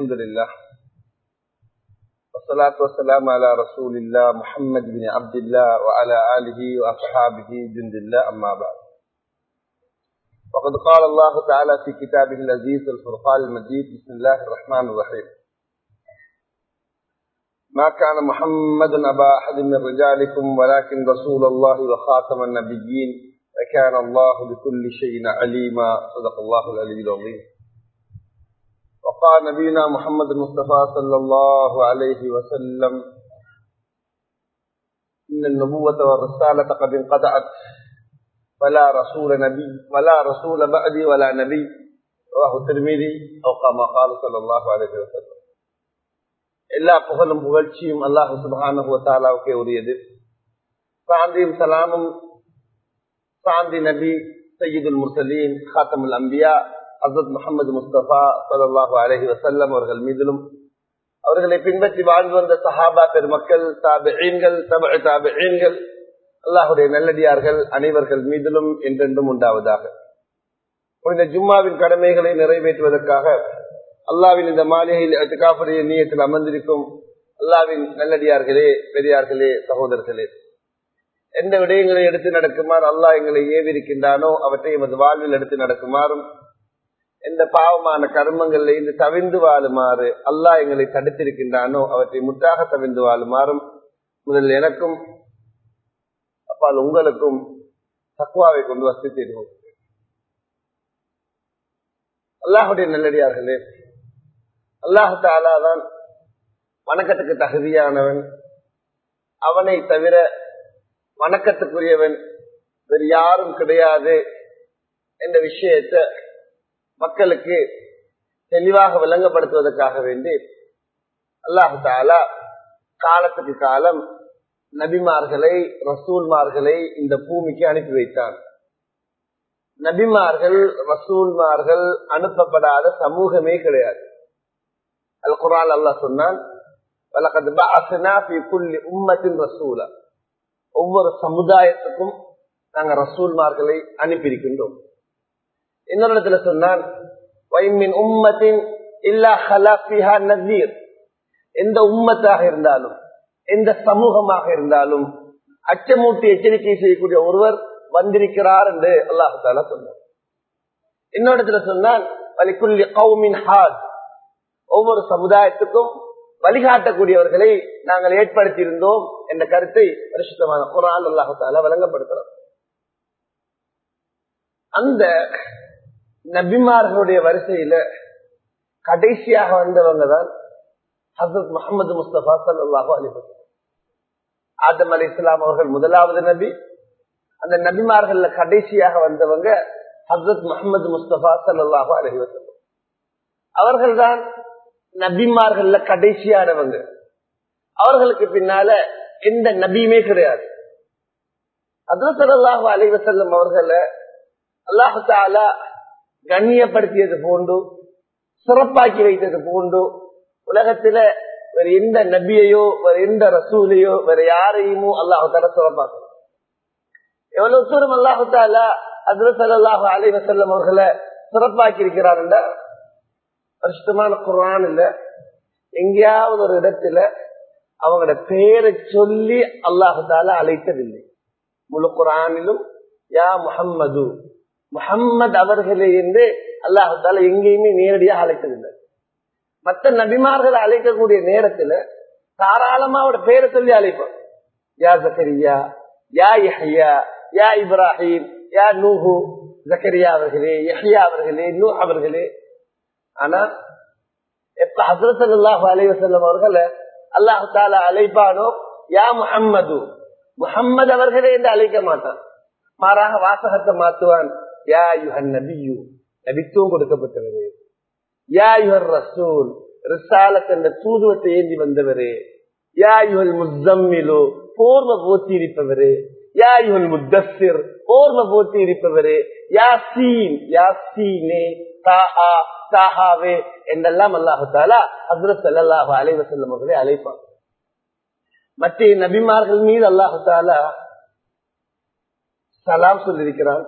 الحمد لله والصلاة والسلام على رسول الله محمد بن عبد الله وعلى آله وأصحابه جند الله أما بعد وقد قال الله تعالى في كتابه العزيز الفرقان المجيد بسم الله الرحمن الرحيم ما كان محمد أبا أحد من رجالكم ولكن رسول الله وخاتم النبيين وكان الله بكل شيء عليما صدق الله العلي العظيم وقال نبينا محمد المصطفى صلى الله عليه وسلم إن النبوة والرسالة قد انقطعت ولا رسول نبي ولا رسول بعدي ولا نبي رواه الترمذي أو كما قال صلى الله عليه وسلم எல்லா புகழும் புகழ்ச்சியும் அல்லாஹு சுபஹானஹு தாலாவுக்கே உரியது சாந்தியும் சலாமும் சாந்தி நபி சையீதுல் முர்சலீன் ஹாத்தமுல் அம்பியா ஹசரத் முகமது முஸ்தபா சல்லாஹூ அலஹி வசல்லம் அவர்கள் மீதிலும் அவர்களை பின்பற்றி வாழ்ந்து வந்த சஹாபா பெருமக்கள் தாபெயின்கள் தப தாபெயின்கள் அல்லாஹுடைய நல்லடியார்கள் அனைவர்கள் மீதிலும் என்றென்றும் உண்டாவதாக இந்த ஜும்மாவின் கடமைகளை நிறைவேற்றுவதற்காக அல்லாவின் இந்த மாளிகையில் அதுக்காப்புடைய நீயத்தில் அமர்ந்திருக்கும் அல்லாவின் நல்லடியார்களே பெரியார்களே சகோதரர்களே எந்த விடயங்களை எடுத்து நடக்குமாறு அல்லாஹ் எங்களை ஏவிருக்கின்றானோ அவற்றை எமது வாழ்வில் எடுத்து நடக்குமாறும் எந்த பாவமான கர்மங்களில் இருந்து தவிர்ந்து வாழுமாறு அல்லாஹ் எங்களை தடுத்திருக்கின்றானோ அவற்றை முற்றாக தவிர்ந்து வாழுமாறும் முதல் எனக்கும் அப்பால் உங்களுக்கும் தக்குவாவை கொண்டு வசதி தருவோம் அல்லாஹுடைய நல்லடியார்களே அல்லாஹு தாலாதான் வணக்கத்துக்கு தகுதியானவன் அவனை தவிர வணக்கத்துக்குரியவன் வேறு யாரும் கிடையாது என்ற விஷயத்தை மக்களுக்கு தெளிவாக விளங்கப்படுத்துவதற்காக வேண்டி அல்லாஹு தாலா காலத்துக்கு காலம் நபிமார்களை ரசூல்மார்களை இந்த பூமிக்கு அனுப்பி வைத்தான் நபிமார்கள் ரசூல்மார்கள் அனுப்பப்படாத சமூகமே கிடையாது அல் குரான் அல்லா சொன்னான் ஒவ்வொரு சமுதாயத்துக்கும் நாங்க ரசூல்மார்களை அனுப்பியிருக்கின்றோம் இன்னொரு இடத்துல சொன்னான் உம்மத்தின் இல்லா ஹலாஃபிஹா நதீர் எந்த உம்மத்தாக இருந்தாலும் எந்த சமூகமாக இருந்தாலும் அச்சமூட்டி எச்சரிக்கை செய்யக்கூடிய ஒருவர் வந்திருக்கிறார் என்று அல்லாஹு தாலா சொன்னார் இன்னொரு இடத்துல சொன்னான் வலிக்குள்ளி கவுமின் ஹாத் ஒவ்வொரு சமுதாயத்துக்கும் வழிகாட்டக்கூடியவர்களை நாங்கள் ஏற்படுத்தி இருந்தோம் என்ற கருத்தை பரிசுத்தமான குரான் அல்லாஹு தாலா வழங்கப்படுத்துறோம் அந்த நபிமார்களுடைய வரிசையில கடைசியாக வந்தவங்க தான் ஹசரத் முகமது முஸ்தபா சல்லாஹூ அலிபஸ் ஆதம் அலி இஸ்லாம் அவர்கள் முதலாவது நபி அந்த நபிமார்கள் கடைசியாக வந்தவங்க ஹசரத் முகமது முஸ்தபா சல்லாஹூ அலிவசம் அவர்கள்தான் நபிமார்கள் கடைசியானவங்க அவர்களுக்கு பின்னால எந்த நபியுமே கிடையாது ஹசரத் சல்லாஹூ அலிவசல்லம் அவர்களை அல்லாஹு தாலா கண்ணியப்படுத்தியது போன்று சிறப்பாக்கி வைத்தது போன்று உலகத்துல வேற எந்த நபியையோ வேற எந்த ரசூலையோ வேற யாரையுமோ அல்லாஹு தாலா சிறப்பாக்கணும் எவ்வளவு தூரம் அல்லாஹு தாலா அல்லாஹு அலி வசல்லம் அவர்களை சிறப்பாக்கி இருக்கிறார் வருஷமான குரான் இல்ல எங்கேயாவது ஒரு இடத்துல அவங்களோட பேரை சொல்லி அல்லாஹு தாலா அழைத்ததில்லை முழு குரானிலும் யா முஹம்மது முகம்மது அவர்களே என்று அல்லாஹு தாலா எங்கேயுமே நேரடியாக அழைத்ததில்லை மற்ற நபிமார்களை அழைக்கக்கூடிய நேரத்துல தாராளமா அவட பேரை சொல்லி அழைப்போம் யா ஜக்கரியா யா யஹ்யா யா இப்ராஹிம் யா நூஹு ஜக்கரியா அவர்களே யஹ்யா அவர்களே நூ அவர்களே ஆனா எப்ப ஹசரத் அல்லாஹு அலைவசல்லம் அவர்களை அல்லாஹு தாலா அழைப்பானோ யா முஹம்மது முஹம்மது அவர்களே என்று அழைக்க மாட்டான் மாறாக வாசகத்தை மாத்துவான் யா யுஹன் நபியு நபித்துவம் கொடுக்கப்பட்டவரே யா யுஹர் ரசூல் ரிசாலத் என்ற தூதுவத்தை ஏந்தி வந்தவரே யா யுஹல் முத்தம்மிலு போர்வ போத்தி இருப்பவரே யா யுஹல் முத்தசிர் போர்வ போத்தி இருப்பவரே யாசீன் யாசீனே தாஹா தாஹாவே என்றெல்லாம் அல்லாஹு தாலா ஹசரத் சல்லாஹு அலைவசல்லம் அவர்களை அழைப்பான் மற்ற நபிமார்கள் மீது அல்லாஹு தாலா சலாம் சொல்லியிருக்கிறான்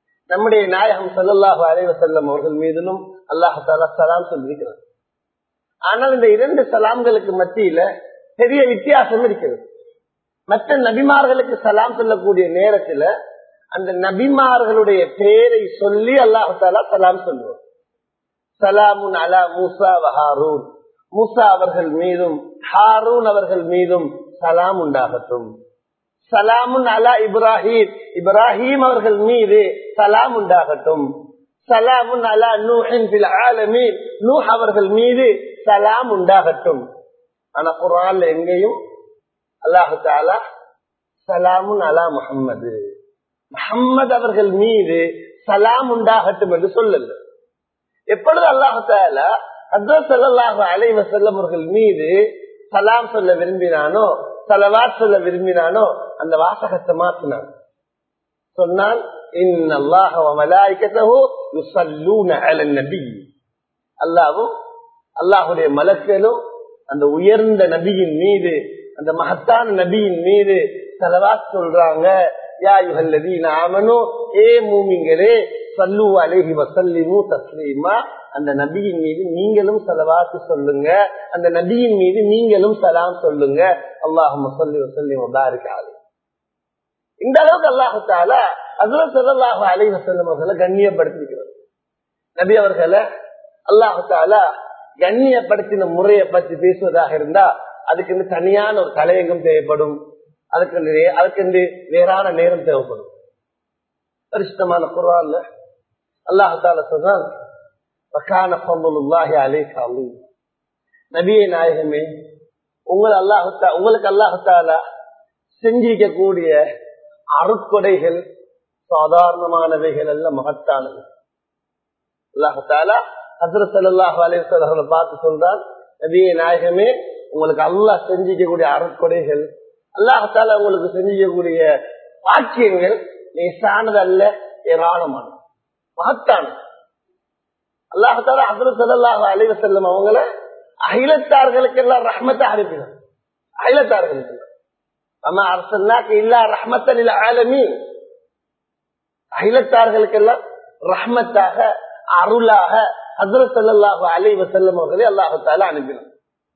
நம்முடைய நாயகம் சல்லாஹு அலைவசல்லம் அவர்கள் மீதிலும் அல்லாஹு தாலா சலாம் சொல்லியிருக்கிறான் ஆனால் இந்த இரண்டு சலாம்களுக்கு மத்தியில பெரிய வித்தியாசம் இருக்கிறது மற்ற நபிமார்களுக்கு சலாம் சொல்லக்கூடிய நேரத்துல அந்த நபிமார்களுடைய பேரை சொல்லி அல்லாஹாலா சலாம் சொல்லுவோம் சலாமுன் அலா மூசா ஹாரூன் மூசா அவர்கள் மீதும் ஹாரூன் அவர்கள் மீதும் சலாம் உண்டாகட்டும் சலாமுன் அலா இப்ராஹிம் இப்ராஹிம் அவர்கள் மீது சலாம் உண்டாகட்டும் சலாமுன் அலா நூஹின் ஆலமீன் நூஹ் அவர்கள் மீது சலாம் உண்டாகட்டும் ஆனா குரான்ல எங்கேயும் அல்லாஹு தாலா சலாமுன் அலா முகம்மது முகம்மது அவர்கள் மீது சலாம் உண்டாகட்டும் என்று சொல்லல எப்பொழுது அல்லாஹு தாலா அல்லாஹு அலைவ செல்லம் அவர்கள் மீது சலாம் சொல்ல விரும்பினானோ சலவாத் சொல்ல விரும்பினானோ அந்த வாசகத்தை மாத்தினான் சொன்னால் அல்லாவும் அல்லாஹுடைய மலக்களும் அந்த உயர்ந்த நபியின் மீது அந்த மகத்தான நபியின் மீது செலவாத் சொல்றாங்க யா யுகல்லதீன் ஆமனோ ஏ மூமிங்களே சல்லு அலேஹி வசல்லிமு தஸ்லீமா அந்த நபியின் மீது நீங்களும் செலவாத்து சொல்லுங்க அந்த நபியின் மீது நீங்களும் சலாம் சொல்லுங்க அல்லாஹு சொல்லி வசல்லி வபாரிக்காது இந்த அளவுக்கு அல்லாஹால அதுல செல்லாஹு அலை வசல்லம் அவர்களை கண்ணியப்படுத்திக்கிறது நபி அவர்களை அல்லாஹால கண்ணியப்படுத்தின முறையை பற்றி பேசுவதாக இருந்தா அதுக்கு தனியான ஒரு தலையங்கம் தேவைப்படும் அதுக்கு அதுக்கு வேறான நேரம் தேவைப்படும் பரிசுத்தமான குரான்ல அல்லாஹால சொல்றான் நபியை நாயகமே உங்களை அல்லாஹத்தா உங்களுக்கு அல்லாஹத்தாலா செஞ்சிருக்கக்கூடிய அருக்கொடைகள் சாதாரணமானவைகள் அல்ல மகத்தானது அல்லாஹத்தாலா ஹசரத் அல்லாஹ் அலைவர்களை பார்த்து சொல்றான் நபியை நாயகமே உங்களுக்கு அல்லாஹ் செஞ்சிக்கக்கூடிய அருக்கொடைகள் அல்லாஹத்தால உங்களுக்கு செஞ்சிக்கக்கூடிய வாக்கியங்கள் லேசானது அல்ல ஏராளமானது மகத்தானது அல்லாஹால ஹசரத் அல்லாஹ் அலைவ செல்லும் அவங்கள அகிலத்தார்களுக்கு எல்லாம் ரஹ்மத்தை அனுப்பினார் அகிலத்தார்களுக்கு அம்மா அரசன்னாக்கு இல்லா ரஹ்மத்தல் ஆலமி அகிலத்தார்களுக்கெல்லாம் ரஹ்மத்தாக அருளாக ஹசரத் அல்லாஹு அலைவ செல்லும் அவர்களை அல்லாஹால அனுப்பினார்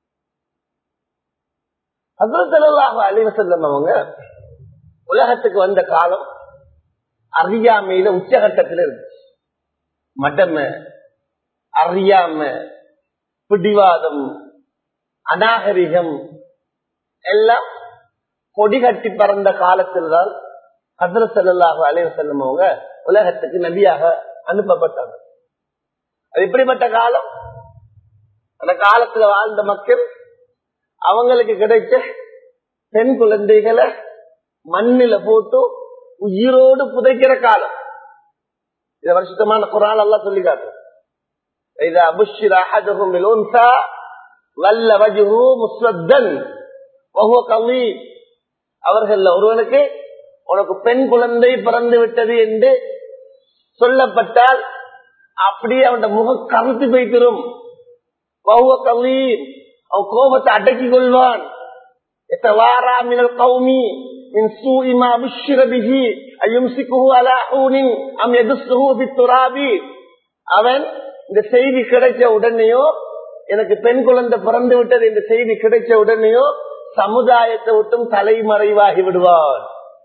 ஹசரத் அல்லாஹு அலைவ செல்லும் அவங்க உலகத்துக்கு வந்த காலம் அறியாமையில உச்சகட்டத்தில் இருந்துச்சு மடம அறியாம பிடிவாதம் அநாகரிகம் எல்லாம் கொடி கட்டி பறந்த காலத்தில் தான் ஹசரத் சல்லாஹு அலைவ செல்லும் அவங்க உலகத்துக்கு நபியாக அனுப்பப்பட்டாங்க அது எப்படிப்பட்ட காலம் அந்த காலத்துல வாழ்ந்த மக்கள் அவங்களுக்கு கிடைச்ச பெண் குழந்தைகளை மண்ணில போட்டு உயிரோடு புதைக்கிற காலம் இத வருஷத்தமான குரான் எல்லாம் சொல்லி காட்டும் அவர்கள் ஒருவனுக்கு உனக்கு பெண் குழந்தை பிறந்து விட்டது என்று சொல்லப்பட்டால் அப்படியே அவன் முகம் கருத்து போய்த்திரும் அவன் கோபத்தை அடக்கிக் கொள்வான் கௌமி من سوء ما بشر به أيمسكه على حون أم يدسه في التراب அவன் இந்த செய்தி கிடைச்ச உடனேயோ எனக்கு பெண் குழந்தை பிறந்து விட்டது இந்த செய்தி கிடைச்ச உடனேயோ சமுதாயத்தை விட்டும் தலைமறைவாகி விடுவான்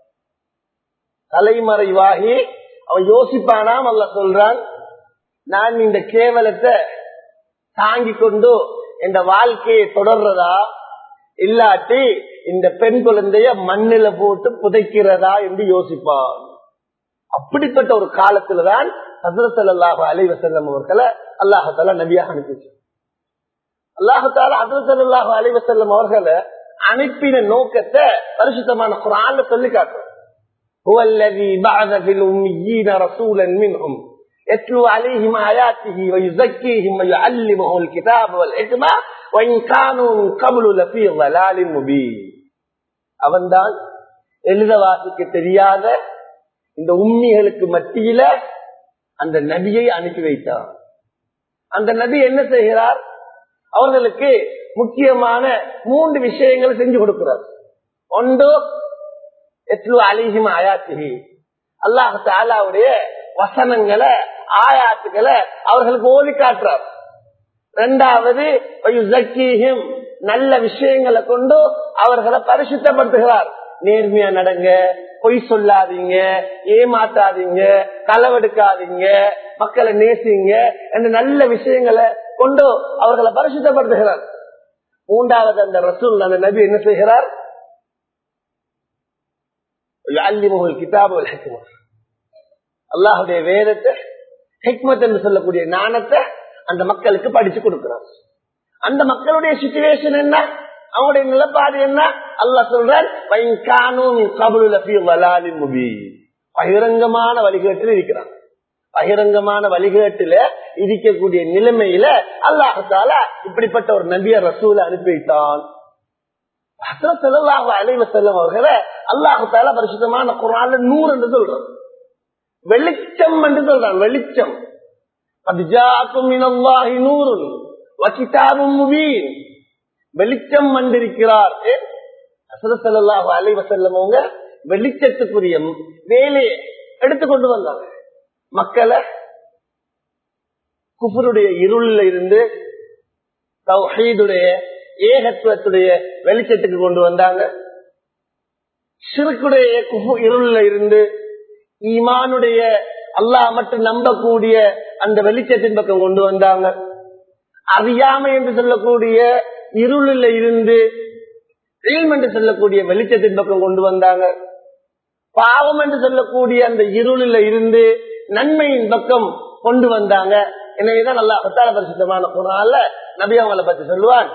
தலைமறைவாகி அவன் யோசிப்பானாம் அல்ல சொல்றான் நான் இந்த கேவலத்தை தாங்கி கொண்டு இந்த வாழ்க்கையை தொடர்றதா இல்லாட்டி இந்த பெண் குழந்தைய மண்ணில போட்டு புதைக்கிறதா என்று யோசிப்பான் அப்படிப்பட்ட ஒரு காலத்துலதான் ஹசரத் அலைவ செல்லம் அவர்களை அல்லாஹால நபியாக அனுப்பிச்சு அல்லாஹால ஹசரத் அல்லாஹு அலைவ செல்லம் அவர்களை அனுப்பின நோக்கத்தை பரிசுத்தமான குரான்ல சொல்லி காட்டுறோம் هو الذي بعث في الأميين رسولا منهم يتلو عليهم آياته ويزكيهم ويعلمهم الكتاب والحكمة وإن كانوا من قبل لفي ضلال مبين அவன்தான் எழுத வாசிக்க தெரியாத இந்த உண்மைகளுக்கு மத்தியில அந்த நபியை அனுப்பி வைத்தார் அந்த நபி என்ன செய்கிறார் அவர்களுக்கு முக்கியமான மூன்று விஷயங்களை செஞ்சு கொடுக்கிறார் ஒன்று எத்லு அலிஹிம் ஆயாத்திகி அல்லாஹ் தாலாவுடைய வசனங்களை ஆயாத்துக்களை அவர்களுக்கு ஓதி காட்டுறார் இரண்டாவது நல்ல விஷயங்களை கொண்டு அவர்களை பரிசுத்தப்படுத்துகிறார் நேர்மையா நடங்க பொய் சொல்லாதீங்க ஏமாத்தாதீங்க களவெடுக்காதீங்க மக்களை நேசிங்க என்ற நல்ல விஷயங்களை கொண்டு அவர்களை பரிசுத்தப்படுத்துகிறார் மூன்றாவது அந்த ரசூல் அந்த நபி என்ன செய்கிறார் கிதாபு அல்லாஹுடைய வேதத்தை ஹெக்மத் என்று சொல்லக்கூடிய ஞானத்தை அந்த மக்களுக்கு படிச்சு கொடுக்கிறார் அந்த மக்களுடைய சுச்சுவேஷன் என்ன அவங்களுடைய நிலப்பாடு என்ன அல்லாஹ் சொல்றார் பகிரங்கமான வழிகேட்டில் இருக்கிறான் பகிரங்கமான வழிகேட்டில இருக்கக்கூடிய நிலைமையில அல்லாஹால இப்படிப்பட்ட ஒரு நபிய ரசூல அனுப்பி வைத்தான் அலைவ செல்லும் அவர்களை அல்லாஹால பரிசுத்தமான குரான்ல நூறு என்று சொல்றான் வெளிச்சம் என்று சொல்றான் வெளிச்சம் வெளிச்சம் வந்திருக்கிறார் அலைவசல்லமவங்க வெளிச்சத்துக்குரிய வேலையை எடுத்துக்கொண்டு வந்தாங்க மக்களை குஃபருடைய இருளில் இருந்து தௌஹீதுடைய ஏகத்துவத்துடைய வெளிச்சத்துக்கு கொண்டு வந்தாங்க சிறுக்குடைய குஃபு இருளில் இருந்து ஈமானுடைய அல்லாஹ் மட்டும் நம்பக்கூடிய அந்த வெளிச்சத்தின் பக்கம் கொண்டு வந்தாங்க அறியாமை என்று சொல்லக்கூடிய இருளில் இருந்து என்று சொல்லக்கூடிய வெளிச்சத்தின் பக்கம் கொண்டு வந்தாங்க பாவம் என்று சொல்லக்கூடிய அந்த இருளில் இருந்து நன்மையின் பக்கம் கொண்டு வந்தாங்க எனவேதான் நல்லா பத்தால பரிசுத்தமான குரான்ல நபி அவங்களை பத்தி சொல்லுவான்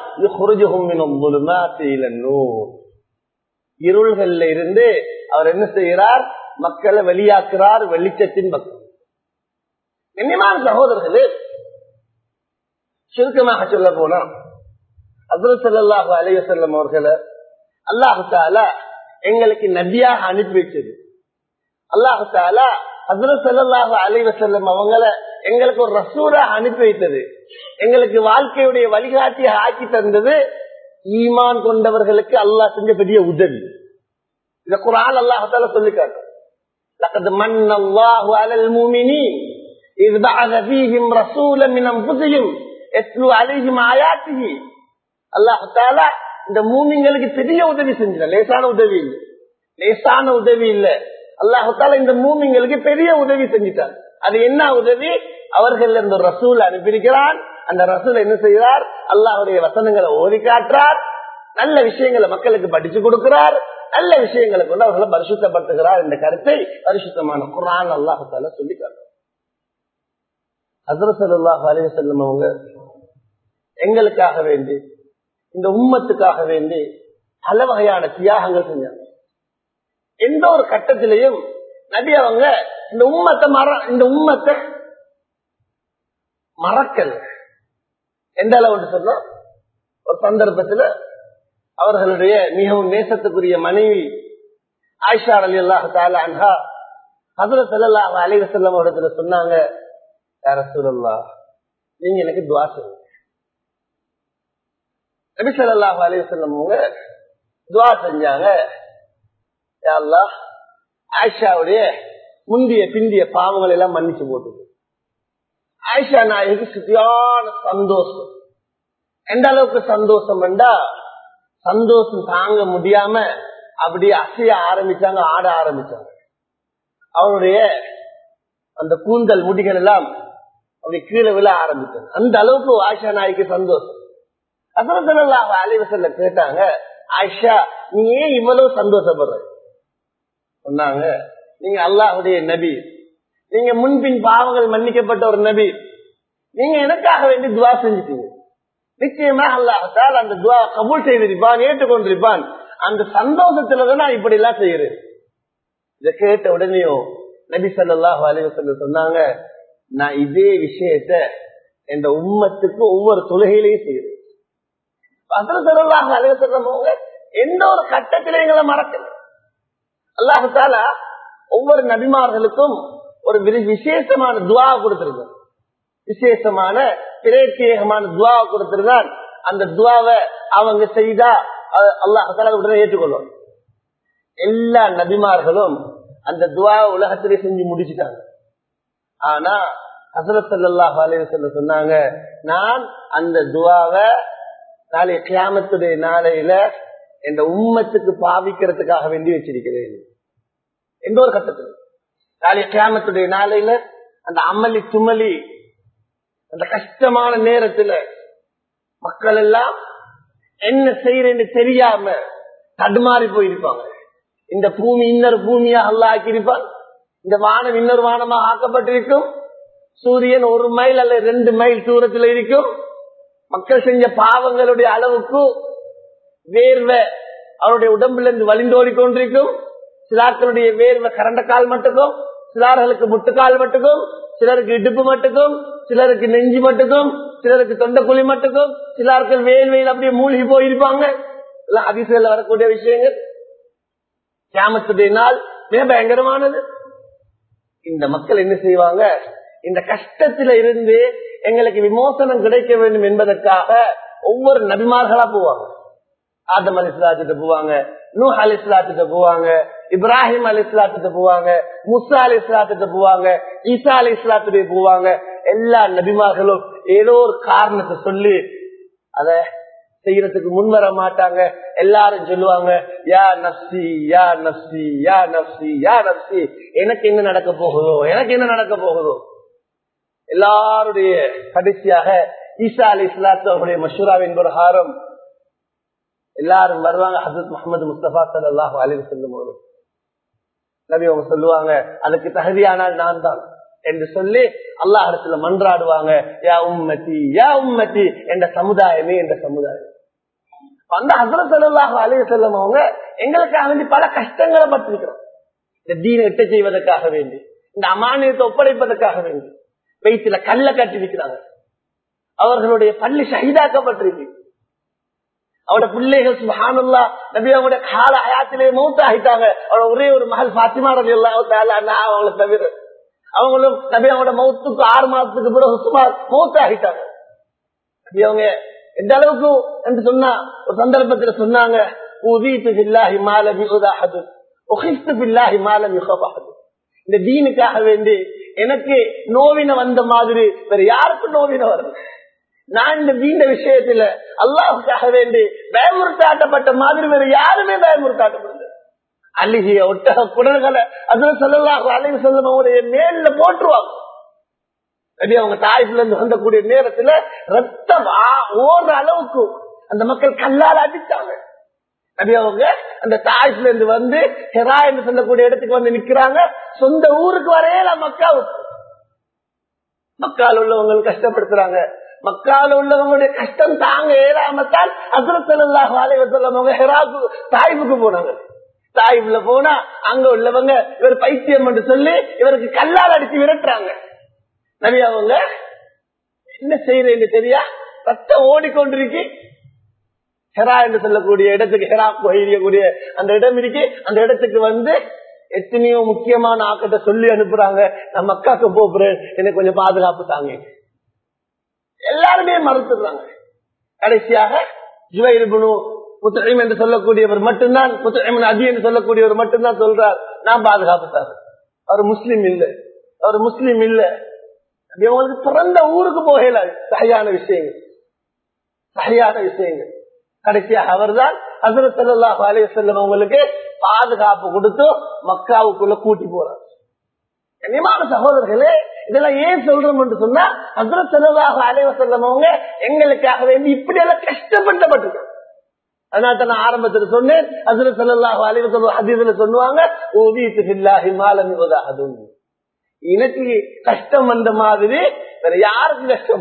இருள்கள்ல இருந்து அவர் என்ன செய்கிறார் மக்களை வெளியாக்குறார் வெளிச்சத்தின் பக்கம் கண்ணியமான சகோதரர்களே சுருக்கமாக சொல்ல போனா அப்துல் சல்லாஹு அலைய செல்லம் அவர்களை அல்லாஹு தாலா எங்களுக்கு நபியாக அனுப்பி வச்சது அல்லாஹு தாலா அப்துல் சல்லாஹு அலைவ செல்லம் அவங்களை எங்களுக்கு ஒரு ரசூரா அனுப்பி வைத்தது எங்களுக்கு வாழ்க்கையுடைய வழிகாட்டியாக ஆக்கி தந்தது ஈமான் கொண்டவர்களுக்கு அல்லாஹ் செஞ்ச பெரிய உதவி இந்த குரான் அல்லாஹால சொல்லி காட்டும் لقد من الله على المؤمنين إذ بعث فيهم رسولا من أنفسهم يتلو عليهم آياته அல்லாஹ் தாலா இந்த மூமிங்களுக்கு பெரிய உதவி செஞ்சான் லேசான உதவி இல்லை லேசான உதவி இல்லை அல்லாஹு தாலா இந்த மூமிங்களுக்கு பெரிய உதவி செஞ்சுட்டான் அது என்ன உதவி அவர்கள் இந்த ரசூல் அனுப்பியிருக்கிறான் அந்த ரசூல் என்ன செய்கிறார் அல்லாஹுடைய வசனங்களை ஓதி காட்டுறார் நல்ல விஷயங்களை மக்களுக்கு படிச்சு கொடுக்கிறார் நல்ல விஷயங்களை கொண்டு அவர்களை பரிசுத்தப்படுத்துகிறார் என்ற கருத்தை பரிசுத்தமான குரான் அல்லாஹால சொல்லி காட்டுறார் ஹசரத் அலைய செல்லும் அவங்க எங்களுக்காக வேண்டி இந்த உம்மத்துக்காக வேண்டி பல வகையான தியாகங்கள் செஞ்சாங்க எந்த ஒரு கட்டத்திலையும் நபி அவங்க இந்த உம்மத்தை மற இந்த உம்மத்தை மறக்கல் எந்த அளவு சொன்னோம் ஒரு சந்தர்ப்பத்துல அவர்களுடைய மிகவும் நேசத்துக்குரிய மனைவி ஆயிஷா அலி அல்லாஹ் தாலா அன்ஹா ஹசர சல்லாஹ் அலி வசல்லம் இடத்துல சொன்னாங்க யார சூழல்லா நீங்க எனக்கு துவா சொல்லுங்க நபி சல்லாஹ் அலி வசல்லம் அவங்க துவா செஞ்சாங்க அல்லாஹ் ஆயிஷாவுடைய முந்திய பிந்திய பாவங்கள் எல்லாம் மன்னிச்சு போட்டுது ஆயிஷா நாயகி சுத்தியான சந்தோஷம் எந்த அளவுக்கு சந்தோஷம் என்றா சந்தோஷம் தாங்க முடியாம அப்படியே அசைய ஆரம்பிச்சாங்க ஆட ஆரம்பிச்சாங்க அவருடைய அந்த கூந்தல் முடிகள் எல்லாம் அப்படி கீழே விழ ஆரம்பிச்சாங்க அந்த அளவுக்கு ஆயிஷா நாய்க்கு சந்தோஷம் அசரத்தலாக அலைவசல்ல கேட்டாங்க ஆயிஷா நீ ஏன் இவ்வளவு சந்தோஷப்படுற சொன்னாங்க நீங்க அல்லாஹுடைய நபி நீங்க முன்பின் பாவங்கள் மன்னிக்கப்பட்ட ஒரு நபி நீங்க எனக்காக வேண்டி துவா செஞ்சுட்டீங்க நிச்சயமா அல்லாஹால் அந்த துவா கபூல் செய்திருப்பான் ஏற்றுக்கொண்டிருப்பான் அந்த சந்தோஷத்துலதான் நான் இப்படி எல்லாம் செய்யறேன் இதை கேட்ட உடனேயும் நபி சல்லாஹ் அலிவசல்ல சொன்னாங்க நான் இதே விஷயத்த என்ற உம்மத்துக்கு ஒவ்வொரு தொழுகையிலையும் செய்யறேன் சல்லாஹ் அலிவசல்ல எந்த ஒரு கட்டத்திலே எங்களை மறக்கல அல்லாஹால ஒவ்வொரு நபிமார்களுக்கும் ஒரு விசேஷமான துவா கொடுத்திருக்கான் விசேஷமான பிரத்யேகமான துவா கொடுத்திருந்தான் அந்த துவாவை அவங்க செய்தா அல்லாஹால உடனே ஏற்றுக்கொள்ளும் எல்லா நபிமார்களும் அந்த துவா உலகத்திலே செஞ்சு முடிச்சுட்டாங்க ஆனா ஹசரத் சல்லாஹ் அலைவசல்ல சொன்னாங்க நான் அந்த துவாவை நாளைய கியாமத்துடைய நாளையில என்ற உம்மத்துக்கு பாவிக்கிறதுக்காக வேண்டி வச்சிருக்கிறேன் எந்த ஒரு கட்டத்தில் நாளைய கியாமத்துடைய நாளையில அந்த அமளி துமலி அந்த கஷ்டமான நேரத்துல மக்கள் எல்லாம் என்ன செய்யறேன்னு தெரியாம தடுமாறி போயிருப்பாங்க இந்த பூமி இன்னொரு பூமியா அல்ல ஆக்கியிருப்பான் இந்த வானம் இன்னொரு வானமாக ஆக்கப்பட்டிருக்கும் சூரியன் ஒரு மைல் அல்ல ரெண்டு மைல் தூரத்தில் இருக்கும் மக்கள் செஞ்ச பாவங்களுடைய அளவுக்கு வேர்வை அவருடைய உடம்புல இருந்து வழிந்தோடி கொண்டிருக்கும் சிலாக்களுடைய வேர்வை கரண்ட கால் மட்டுக்கும் சிலார்களுக்கு முட்டுக்கால் மட்டுக்கும் சிலருக்கு இடுப்பு மட்டுக்கும் சிலருக்கு நெஞ்சு மட்டுக்கும் சிலருக்கு தொண்டக்குழி மட்டுக்கும் சிலர்கள் வேல்வையில் அப்படியே மூழ்கி போயிருப்பாங்க எல்லாம் அதிசயில வரக்கூடிய விஷயங்கள் கியாமத்துடைய நாள் மிக பயங்கரமானது இந்த மக்கள் என்ன செய்வாங்க இந்த கஷ்டத்தில இருந்து எங்களுக்கு விமோசனம் கிடைக்க வேண்டும் என்பதற்காக ஒவ்வொரு நபிமார்களா போவாங்க ஆதம் அலி இஸ்லாத்திட்ட போவாங்க நூ அலி இஸ்லாத்திட்ட போவாங்க இப்ராஹிம் அலி இஸ்லாத்திட்ட போவாங்க முசா அலி இஸ்லாத்திட்ட போவாங்க ஈசா அலி இஸ்லாத்திட்ட போவாங்க எல்லா நபிமார்களும் ஏதோ ஒரு காரணத்தை சொல்லி அத செய்யறதுக்கு முன் வர மாட்டாங்க எல்லாரும் சொல்லுவாங்க யா நப்சி யா நப்சி யா நப்சி யா நப்சி எனக்கு என்ன நடக்க போகுதோ எனக்கு என்ன நடக்க போகுதோ எல்லாருடைய கடைசியாக ஈசா அலி இஸ்லாத்து அவருடைய மஷூராவின் பிரகாரம் எல்லாரும் வருவாங்க ஹசரத் முகமது முஸ்தபா சல்லாஹ் அலி செல்லும் போது நபி அவங்க சொல்லுவாங்க அதுக்கு தகுதியானால் நான் தான் என்று சொல்லி அல்லாஹ் இடத்துல மன்றாடுவாங்க யா உம்மத்தி யா உம்மத்தி என்ற சமுதாயமே என்ற சமுதாயம் அந்த ஹசரத் சல்லாஹ் அலி செல்லும் அவங்க எங்களுக்காக வேண்டி பல கஷ்டங்களை பட்டிருக்கிறோம் இந்த தீன இட்ட செய்வதற்காக வேண்டி இந்த அமானியத்தை ஒப்படைப்பதற்காக வேண்டி வயிற்றுல கல்ல கட்டி வைக்கிறாங்க அவர்களுடைய பள்ளி ஷஹீதாக்கப்பட்டிருக்கு அவட பிள்ளைகள் சுபானுல்லா நபி அவங்களுடைய கால அயாத்திலே மூத்த ஆகிட்டாங்க அவட ஒரே ஒரு மகள் பாத்திமா ரவி அவங்கள தவிர அவங்களும் நபி அவங்களோட மௌத்துக்கு ஆறு மாசத்துக்கு பிறகு சுமார் மூத்த ஆகிட்டாங்க நபி அவங்க எந்த அளவுக்கு என்று சொன்னா ஒரு சந்தர்ப்பத்துல சொன்னாங்க உதீத்து பில்லாஹி மாலம் யுதாஹது உகிஸ்து பில்லாஹி மாலம் யுகபாஹது இந்த தீனுக்காக வேண்டி எனக்கு நோவின வந்த மாதிரி வேற யாருக்கும் நோவின வரல நான் இந்த வீண்ட விஷயத்துல அல்லாஹுக்காக வேண்டி பயமுறுத்தாட்டப்பட்ட மாதிரி வேற யாருமே பயமுறுத்தாட்டப்படுது அழுகிய ஒட்டக குடல்களை அதுல சொல்லலாம் அழகு சொல்லும் அவருடைய மேல போட்டுருவாங்க அப்படி அவங்க தாய்ப்புல இருந்து வந்தக்கூடிய நேரத்துல ரத்தம் ஓடுற அளவுக்கு அந்த மக்கள் கல்லால் அடிச்சாங்க அப்படி அவங்க அந்த தாய்ப்புல இருந்து வந்து ஹெரா என்று சொல்லக்கூடிய இடத்துக்கு வந்து நிக்கிறாங்க சொந்த ஊருக்கு வரையில மக்காவுக்கு மக்கால் உள்ளவங்க கஷ்டப்படுத்துறாங்க மக்கால உள்ளவங்களுடைய கஷ்டம் தாங்க ஏறாமத்தான் அசுரத்தல்லாஹ் வாழைவசல்லவங்க ஹெராக்கு தாய்வுக்கு போனாங்க தாய்வுல போனா அங்க உள்ளவங்க இவர் பைத்தியம் என்று சொல்லி இவருக்கு கல்லால் அடிச்சு விரட்டுறாங்க நபி அவங்க என்ன செய்யறேன்னு தெரியா ரத்தம் ஓடிக்கொண்டிருக்கு ஹெரா என்று சொல்லக்கூடிய இடத்துக்கு ஹெரா கோயிலியக்கூடிய அந்த இடம் இருக்கு அந்த இடத்துக்கு வந்து எத்தனையோ முக்கியமான ஆக்கத்தை சொல்லி அனுப்புறாங்க நம்ம அக்காக்கு போறேன் எனக்கு கொஞ்சம் பாதுகாப்பு தாங்க எல்லாருமே மறுத்துடுறாங்க கடைசியாக ஜுவைபுனு புத்தகம் என்று சொல்லக்கூடியவர் மட்டும்தான் புத்தகம் அதி என்று சொல்லக்கூடியவர் மட்டும்தான் சொல்றார் நான் பாதுகாப்பு சார் அவர் முஸ்லீம் இல்ல அவர் முஸ்லீம் இல்ல அவங்களுக்கு பிறந்த ஊருக்கு போகல சரியான விஷயங்கள் சரியான விஷயங்கள் கடைசியாக அவர் தான் ஹசரத் சல்லாஹ் அலைய செல்லம் அவங்களுக்கு பாதுகாப்பு கொடுத்து மக்காவுக்குள்ள கூட்டி போறார் கண்ணியமான சகோதரர்களே இதெல்லாம் ஏன் சொல்றோம் என்று சொன்னா ஹசரத் சல்லாஹ் அலைய செல்லம் அவங்க எங்களுக்காக வேண்டி இப்படி எல்லாம் கஷ்டப்பட்டப்பட்டிருக்காங்க அதனால தான் நான் ஆரம்பத்தில் சொன்னேன் ஹசரத் சல்லாஹ் அலைய சொல்ல ஹதீதுல சொல்லுவாங்க ஊதித்து பில்லாஹி மாலம் அதுவும் எனக்கு கஷ்டம் வந்த மாதிரி வேற யாருக்கும் கஷ்டம்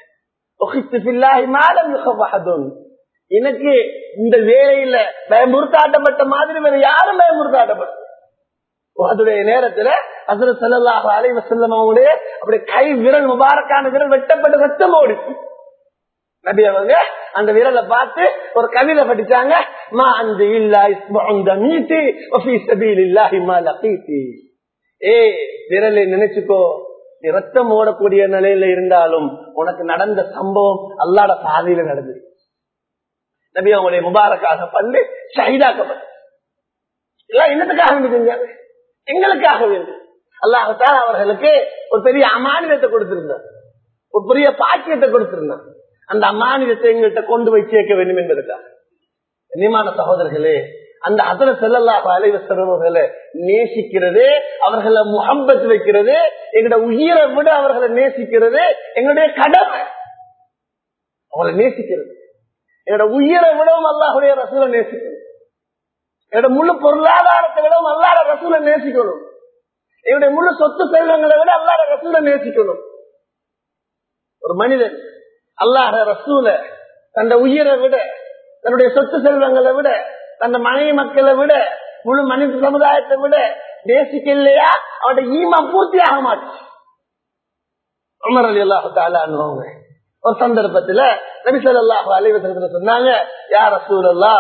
வருது மாலம் எனக்கு இந்த வேலையில பயமுறுத்தாட்டப்பட்ட மாதிரி வேற யாரும் பயமுறுத்தாட்டப்பட்ட அதோடைய நேரத்துல அசுர செல்லாக அலைவ செல்லம் அவங்களுடைய அப்படி கை விரல் முபாரக்கான விரல் வெட்டப்பட்ட ரத்தம் ஓடிச்சு நபி அவங்க அந்த விரலை பார்த்து ஒரு கவிதை படிச்சாங்க மா அந்த இல்லா இஸ்மந்த மீட்டி ஒஃபி சபீல் இல்லாஹி மா லகீத்தி ஏ விரலை நினைச்சுக்கோ நீ ரத்தம் ஓடக்கூடிய நிலையில இருந்தாலும் உனக்கு நடந்த சம்பவம் அல்லாட பாதையில நடந்தது நபி அவங்களுடைய முபாரக்காக பல்லு ஷஹீதாக்கப்பட்ட எல்லாம் என்னத்துக்காக வேண்டி செஞ்சாங்க எங்களுக்காக வேண்டும் அல்லாஹால அவர்களுக்கு ஒரு பெரிய அமானிதத்தை கொடுத்திருந்தார் ஒரு பெரிய பாக்கியத்தை கொடுத்திருந்தார் அந்த அமானிதத்தை எங்கள்கிட்ட கொண்டு போய் சேர்க்க வேண்டும் என்பதற்காக கண்ணியமான சகோதரர்களே அந்த அதர செல்லல்லா அலைவசர்வர்களை நேசிக்கிறது அவர்களை முகம்பத் வைக்கிறது எங்களுடைய உயிரை விட அவர்களை நேசிக்கிறது எங்களுடைய கடமை அவங்களை நேசிக்கிறது என்னோட உயிரை விடவும் அல்லாஹுடைய ரசூலை நேசிக்கணும் என்னோட முழு பொருளாதாரத்தை விடவும் அல்லாத ரசூலை நேசிக்கணும் என்னுடைய முழு சொத்து செல்வங்களை விட அல்லாத ரசூலை நேசிக்கணும் ஒரு மனிதன் அல்லாஹ ரசூல தந்த உயிரை விட தன்னுடைய சொத்து செல்வங்களை விட தந்த மனைவி மக்களை விட முழு மனித சமுதாயத்தை விட நேசிக்க இல்லையா அவனுடைய ஈமா பூர்த்தி ஆக மாட்டேன் அமர் அலி அல்லாஹாலுவாங்க ஒரு சந்தர்ப்பத்துல நபிசல்லாஹு அலைவசத்துல சொன்னாங்க யார் ரசூலல்லா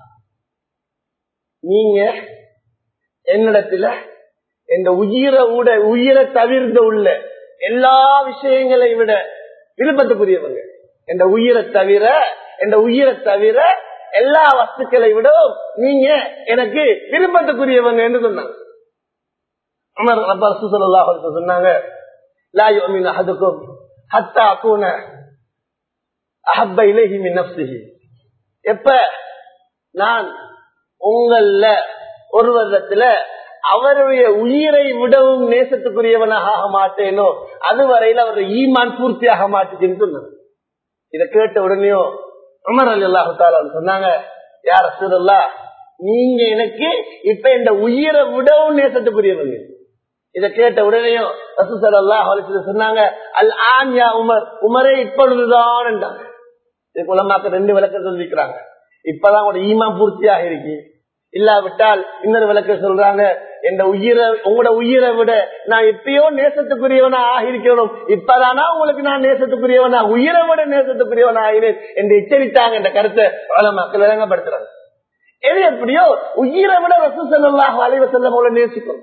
நீங்க என்னிடத்துல இந்த உயிரை விட உயிரை தவிர்ந்த உள்ள எல்லா விஷயங்களை விட விருப்பத்துக்குரியவங்க இந்த உயிரை தவிர இந்த உயிரை தவிர எல்லா வஸ்துக்களை விடவும் நீங்க எனக்கு விருப்பத்துக்குரியவங்க என்று சொன்னாங்க அமர் அப்பா சுசல்லா சொன்னாங்க லா யுமின் அஹதுக்கும் ஹத்தா அகூன அஹப்ப இலைஹி மின் நஃப்ஸிஹி எப்ப நான் உங்கள ஒரு வருடத்துல அவருடைய உயிரை விடவும் நேசத்துக்குரியவனாக ஆக மாட்டேனோ அதுவரையில் அவருடைய ஈமான் பூர்த்தியாக மாட்டுச்சுன்னு சொன்னாங்க இதை கேட்ட உடனேயோ உமர் அலி அல்லாஹு சொன்னாங்க யார சூழல்லா நீங்க எனக்கு இப்ப இந்த உயிரை விடவும் நேசத்துக்குரியவங்க இதை கேட்ட உடனேயும் ரசூசல்லா சொன்னாங்க அல் ஆன்யா உமர் உமரே இப்பொழுதுதான் இதுக்கு உலமாக்க ரெண்டு விளக்கம் சொல்லிக்கிறாங்க இப்பதான் உங்களோட ஈமா பூர்த்தியாக இருக்கு இல்லாவிட்டால் இன்னொரு விளக்க சொல்றாங்க என் உயிரை உங்களோட உயிரை விட நான் எப்பயோ நேசத்துக்குரியவனா ஆகிருக்கணும் இப்பதானா உங்களுக்கு நான் நேசத்துக்குரியவனா உயிரை விட நேசத்துக்குரியவனா ஆகிறேன் என்று எச்சரித்தாங்க என்ற கருத்தை மக்கள் விளங்கப்படுத்துறாங்க எது எப்படியோ உயிரை விட ரசூ செல்லாஹ் அலைவ செல்ல போல நேசிக்கும்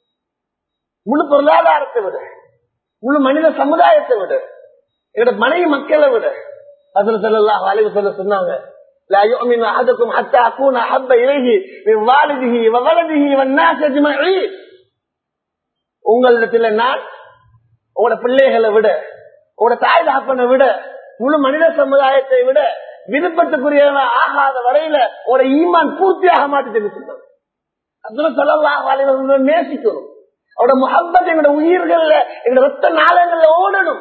முழு பொருளாதாரத்தை விட முழு மனித சமுதாயத்தை விட எங்களோட மனைவி மக்களை விட அதுல செல்லாஹ் அலைவ செல்ல சொன்னாங்க لا يؤمن أحدكم حتى أكون أحب إليه من والده وولده والناس أجمعين உங்களிடத்துல நான் உங்களோட பிள்ளைகளை விட உங்களோட தாய் தகப்பனை விட முழு மனித சமுதாயத்தை விட விருப்பத்துக்குரியவன ஆகாத வரையில உங்களோட ஈமான் பூர்த்தி ஆக மாட்டேன்னு சொன்னாங்க அதுல சொல்லலாம் நேசிக்கணும் அவரோட முகப்பத் எங்களோட உயிர்கள்ல எங்களோட ரத்த நாளங்கள்ல ஓடணும்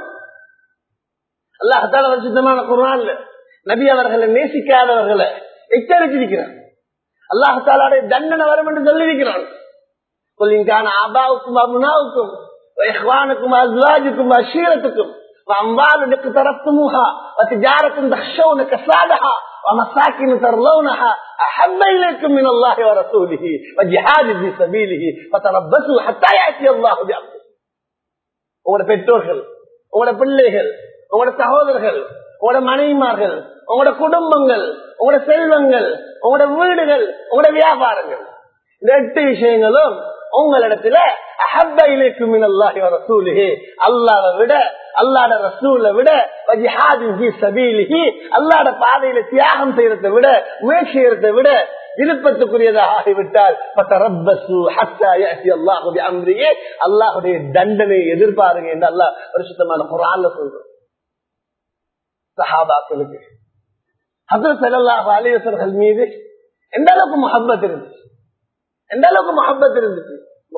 அல்லாஹால வச்சுத்தமான குரான்ல நபி அவர்களை நேசிக்காதவர்களை எச்சரித்திருக்கிறார் அல்லாஹாலுடைய தண்டனை வரும் என்று சொல்லியிருக்கிறான் சொல்லிங்கான ஆபாவுக்கும் அமுனாவுக்கும் இஹ்வானுக்கும் அஸ்வாஜுக்கும் அஷீரத்துக்கும் وأموال اقترفتموها وتجارة تخشون كسادها ومساكن ترضونها أحب إليكم من الله ورسوله وجهاد في سبيله فتربصوا حتى يأتي الله بأمره உங்களோட பெற்றோர்கள் உங்களோட பிள்ளைகள் உங்களோட சகோதரர்கள் உங்களோட மனைவிமார்கள் உங்களோட குடும்பங்கள் உங்களோட செல்வங்கள் உங்களோட வீடுகள் உங்களோட வியாபாரங்கள் இந்த எட்டு விஷயங்களும் உங்களிடத்துல அஹப்ப இலைக்கும் அல்லாஹி ரசூலிஹி அல்லாவை விட அல்லாட ரசூலை விட சபீலிஹி அல்லாட பாதையில தியாகம் செய்யறதை விட முயற்சி செய்யறதை விட விருப்பத்துக்குரியதாக ஆகிவிட்டால் அல்லாஹுடைய தண்டனை எதிர்பாருங்க என்று அல்லாஹ் பரிசுத்தமான குரான்ல சொல்றோம் சஹாபாக்களுக்கு ஹசரத் சல்லாஹ் அலிவசர்கள் மீது எந்த அளவுக்கு முகப்பத் இருந்துச்சு எந்த அளவுக்கு முகப்பத் இருந்துச்சு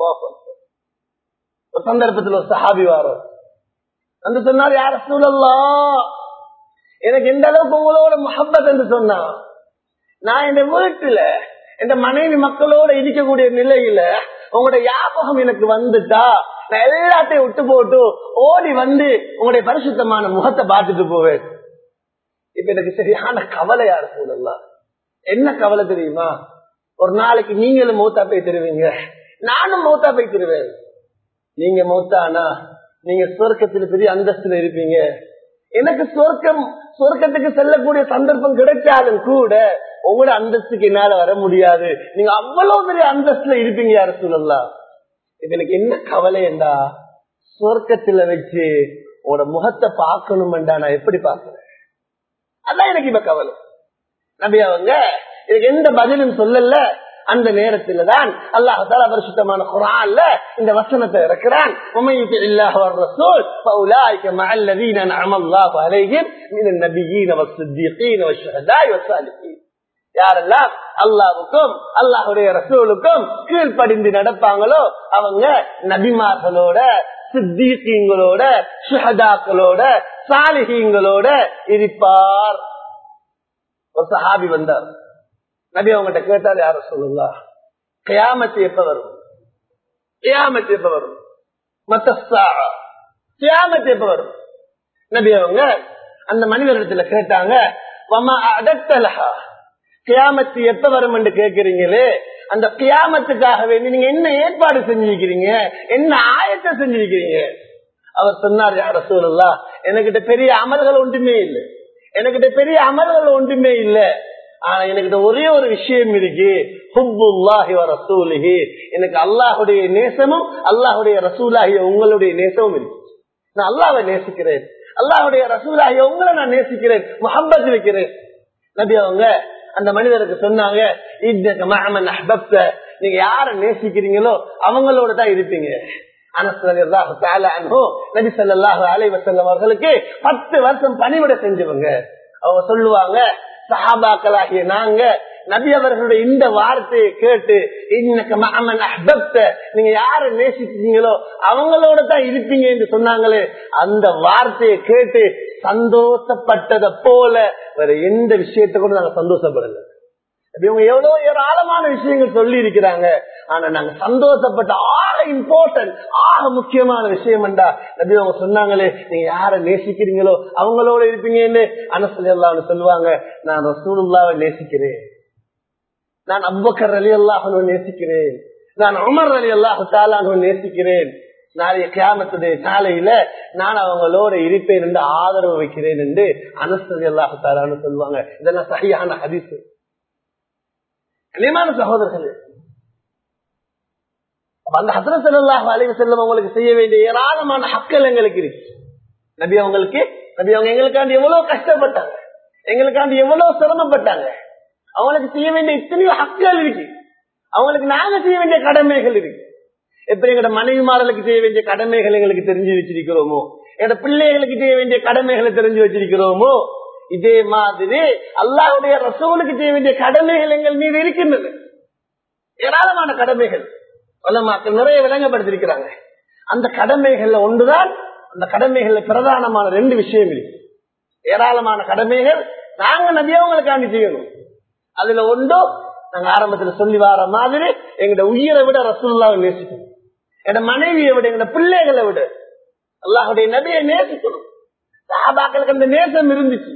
ஒரு சந்தர்ப்பத்தில் ஒரு சஹாபி வாரம் வந்து சொன்னார் யார சூழல்லா எனக்கு எந்த அளவுக்கு உங்களோட முகப்பத் என்று சொன்னா நான் என் வீட்டுல என் மனைவி மக்களோட இருக்கக்கூடிய நிலையில உங்களோட ஞாபகம் எனக்கு வந்துட்டா நான் எல்லாத்தையும் விட்டு போட்டு ஓடி வந்து உங்களுடைய பரிசுத்தமான முகத்தை பார்த்துட்டு போவேன் இப்ப எனக்கு சரியான கவலையா இருக்கும் என்ன கவலை தெரியுமா ஒரு நாளைக்கு நீங்களும் மௌத்தா போய் தருவீங்க நானும் மௌத்தா போய் தருவேன் நீங்க மௌத்தானா நீங்க சொர்க்கத்துல பெரிய அந்தஸ்துல இருப்பீங்க எனக்கு சொர்க்கம் சொர்க்கத்துக்கு செல்லக்கூடிய சந்தர்ப்பம் கிடைச்சாலும் கூட உங்களோட அந்தஸ்துக்கு என்னால வர முடியாது நீங்க அவ்வளவு பெரிய அந்தஸ்துல இருப்பீங்க யார சொல்லலாம் இப்ப எனக்கு என்ன கவலை என்றா சொர்க்கத்துல வச்சு உங்களோட முகத்தை பார்க்கணும்டா நான் எப்படி பாக்குறேன் அதான் எனக்கு இப்ப கவலை நபி அவங்க இதுக்கு எந்த பதிலும் சொல்லல அந்த நேரத்துல தான் அல்லாஹால பரிசுத்தமான குரான்ல இந்த வசனத்தை இருக்கிறான் யாரெல்லாம் அல்லாவுக்கும் அல்லாஹுடைய ரசூலுக்கும் கீழ்ப்படிந்து நடப்பாங்களோ அவங்க நபிமார்களோட சித்தீங்களோட சுஹதாக்களோட சாலிஹீங்களோட இருப்பார் ஒரு சஹாபி வந்தார் நபி அவங்ககிட்ட கேட்டால் யார சொல்லுங்களா கியாமத்து எப்ப வரும் கியாமத்து எப்ப வரும் மத்தஸ்தா கியாமத்து எப்ப வரும் நபி அவங்க அந்த மனிதரிடத்துல கேட்டாங்க வமா அடத்தலஹா கியாமத்து எப்ப வரும் என்று கேட்கிறீங்களே அந்த கியாமத்துக்காக வேண்டி நீங்க என்ன ஏற்பாடு செஞ்சிருக்கிறீங்க என்ன ஆயத்தை செஞ்சிருக்கிறீங்க அவர் சொன்னார் யார சூழல்லா எனக்கிட்ட பெரிய அமல்கள் ஒன்றுமே இல்லை எனக்கிட்ட பெரிய அமல்கள் ஒன்றுமே இல்லை ஆனா எனக்கிட்ட ஒரே ஒரு விஷயம் இருக்கு ஹுப்புல்லாஹி ரசூலிஹி எனக்கு அல்லாஹுடைய நேசமும் அல்லாஹுடைய ரசூலாகிய உங்களுடைய நேசமும் இருக்கு நான் அல்லாவை நேசிக்கிறேன் அல்லாஹுடைய ரசூலாகிய உங்களை நான் நேசிக்கிறேன் முகம்பத் வைக்கிறேன் நபி அவங்க அந்த மனிதருக்கு சொன்னாங்க நீங்க யார நேசிக்கிறீங்களோ அவங்களோட தான் இருப்பீங்க அவர்களுக்கு பத்து வருஷம் பணிவிட செஞ்சவங்க அவங்க சொல்லுவாங்க சஹாபாக்களாகிய நாங்க நபி அவர்களுடைய இந்த வார்த்தையை கேட்டு நீங்க யார நேசிச்சீங்களோ அவங்களோட தான் இருப்பீங்க என்று சொன்னாங்களே அந்த வார்த்தையை கேட்டு சந்தோஷப்பட்டதை போல வேற எந்த விஷயத்த கூட நாங்க சந்தோஷப்படல இவங்க எவ்வளவு ஏராளமான விஷயங்கள் சொல்லி இருக்கிறாங்க ஆனா நாங்க சந்தோஷப்பட்ட ஆக இம்பார்ட்டன்ட் ஆக முக்கியமான விஷயம் என்றா நபி அவங்க சொன்னாங்களே நீங்க யார நேசிக்கிறீங்களோ அவங்களோட இருப்பீங்கன்னு அனசல்லான்னு சொல்லுவாங்க நான் ரசூலுல்லாவை நேசிக்கிறேன் நான் அவ்வக்கர் அலி அல்லாஹனு நேசிக்கிறேன் நான் உமர் அலி அல்லாஹு தாலானு நேசிக்கிறேன் நாளைய கிராமத்துடைய நாளையில நான் அவங்களோட இருப்பேன் என்று ஆதரவு வைக்கிறேன் என்று அனசதி அல்லாஹு தாலான்னு சொல்லுவாங்க இதெல்லாம் சரியான ஹதிசு கனியமான சகோதரர்களே அந்த ஹசரத் அல்லாஹ் அலைவு செல்லும் அவங்களுக்கு செய்ய வேண்டிய ஏராளமான ஹக்கள் எங்களுக்கு இருக்கு நபி அவங்களுக்கு நபி அவங்க எங்களுக்காண்டி எவ்வளவு கஷ்டப்பட்டாங்க எங்களுக்காண்டி எவ்வளவு சிரமப்பட்டாங்க அவங்களுக்கு செய்ய வேண்டிய இத்தனையோ ஹக்கள் இருக்கு அவங்களுக்கு நாங்க செய்ய வேண்டிய கடமைகள் இருக்கு எப்படி எங்களோட மனைவிமார்களுக்கு செய்ய வேண்டிய கடமைகள் எங்களுக்கு தெரிஞ்சு வச்சிருக்கிறோமோ எங்களோட பிள்ளைகளுக்கு செய்ய வேண்டிய கடமைகளை தெரிஞ்சு வச்சிருக்கிறோமோ இதே மாதிரி அல்லாவுடைய ரசூலுக்கு செய்ய வேண்டிய கடமைகள் எங்கள் மீது இருக்கின்றது ஏராளமான கடமைகள் மக்கள் நிறைய விளங்கப்படுத்திருக்கிறாங்க அந்த கடமைகள்ல ஒன்றுதான் அந்த கடமைகள்ல பிரதானமான ரெண்டு விஷயம் இருக்கு ஏராளமான கடமைகள் நாங்க நபியவங்களுக்காண்டி செய்யணும் அதுல ஒன்றோ நாங்க ஆரம்பத்துல சொல்லி வர மாதிரி எங்கட உயிரை விட ரசூல்லாவை நேசிக்கணும் எங்க மனைவியை விட எங்க பிள்ளைகளை விட அல்லாஹுடைய நபியை நேசிக்கணும் சாபாக்களுக்கு அந்த நேசம் இருந்துச்சு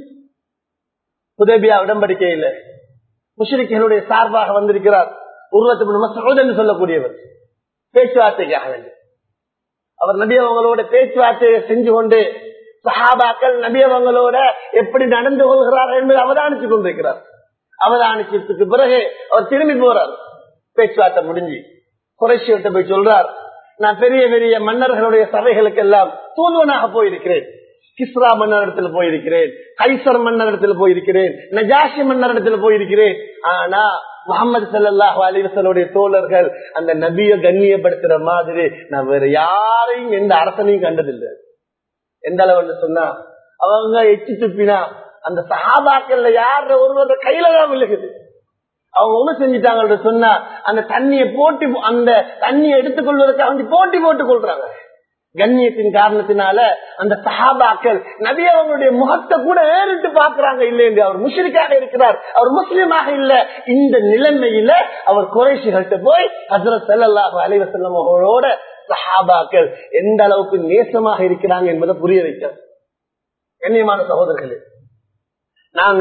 உதவியா உடம்படிக்கையில் முஷரிக்கைகளுடைய சார்பாக வந்திருக்கிறார் உருவத்து சொல்லக்கூடியவர் பேச்சுவார்த்தைக்காக வேண்டி அவர் நபி அவங்களோட பேச்சுவார்த்தையை செஞ்சு கொண்டு சஹாபாக்கள் நபி அவங்களோட எப்படி நடந்து கொள்கிறார் என்பதை அவதானித்துக் கொண்டிருக்கிறார் அவதானிச்சதுக்கு பிறகு அவர் திரும்பி போறார் பேச்சுவார்த்தை முடிஞ்சு குறைச்சியிட்ட போய் சொல்றார் நான் பெரிய பெரிய மன்னர்களுடைய சபைகளுக்கு எல்லாம் தூதுவனாக போயிருக்கிறேன் கிஸ்ரா மன்னரிடத்துல போயிருக்கிறேன் கைசர் மன்னரிடத்துல போயிருக்கிறேன் நஜாஷி மன்னரிடத்துல போயிருக்கிறேன் ஆனா முகமது சல்லாஹ் அலிவசனுடைய தோழர்கள் அந்த நபிய கண்ணியப்படுத்துற மாதிரி நான் வேற யாரையும் எந்த அரசனையும் கண்டதில்லை எந்த அளவுன்னு சொன்னா அவங்க எச்சு துப்பினா அந்த சகாபாக்கள்ல யார ஒருவர கையில தான் விழுகுது அவங்க ஒண்ணு செஞ்சுட்டாங்க சொன்னா அந்த தண்ணியை போட்டி அந்த தண்ணியை எடுத்துக்கொள்வதற்கு அவங்க போட்டி போட்டு கொள்றாங்க கண்ணியத்தின் காரணத்தினால அந்த சஹாபாக்கள் நபி அவங்களுடைய முகத்தை கூட ஏறிட்டு பாக்குறாங்க இல்லை என்று அவர் முஷ்ரிக்காக இருக்கிறார் அவர் முஸ்லீமாக இல்ல இந்த நிலைமையில அவர் குறைசிகள்கிட்ட போய் ஹசரத் செல்லாஹ் அலைவசல்லம் அவர்களோட சஹாபாக்கள் எந்த அளவுக்கு நேசமாக இருக்கிறாங்க என்பதை புரிய வைக்க கண்ணியமான சகோதரர்களே நாங்க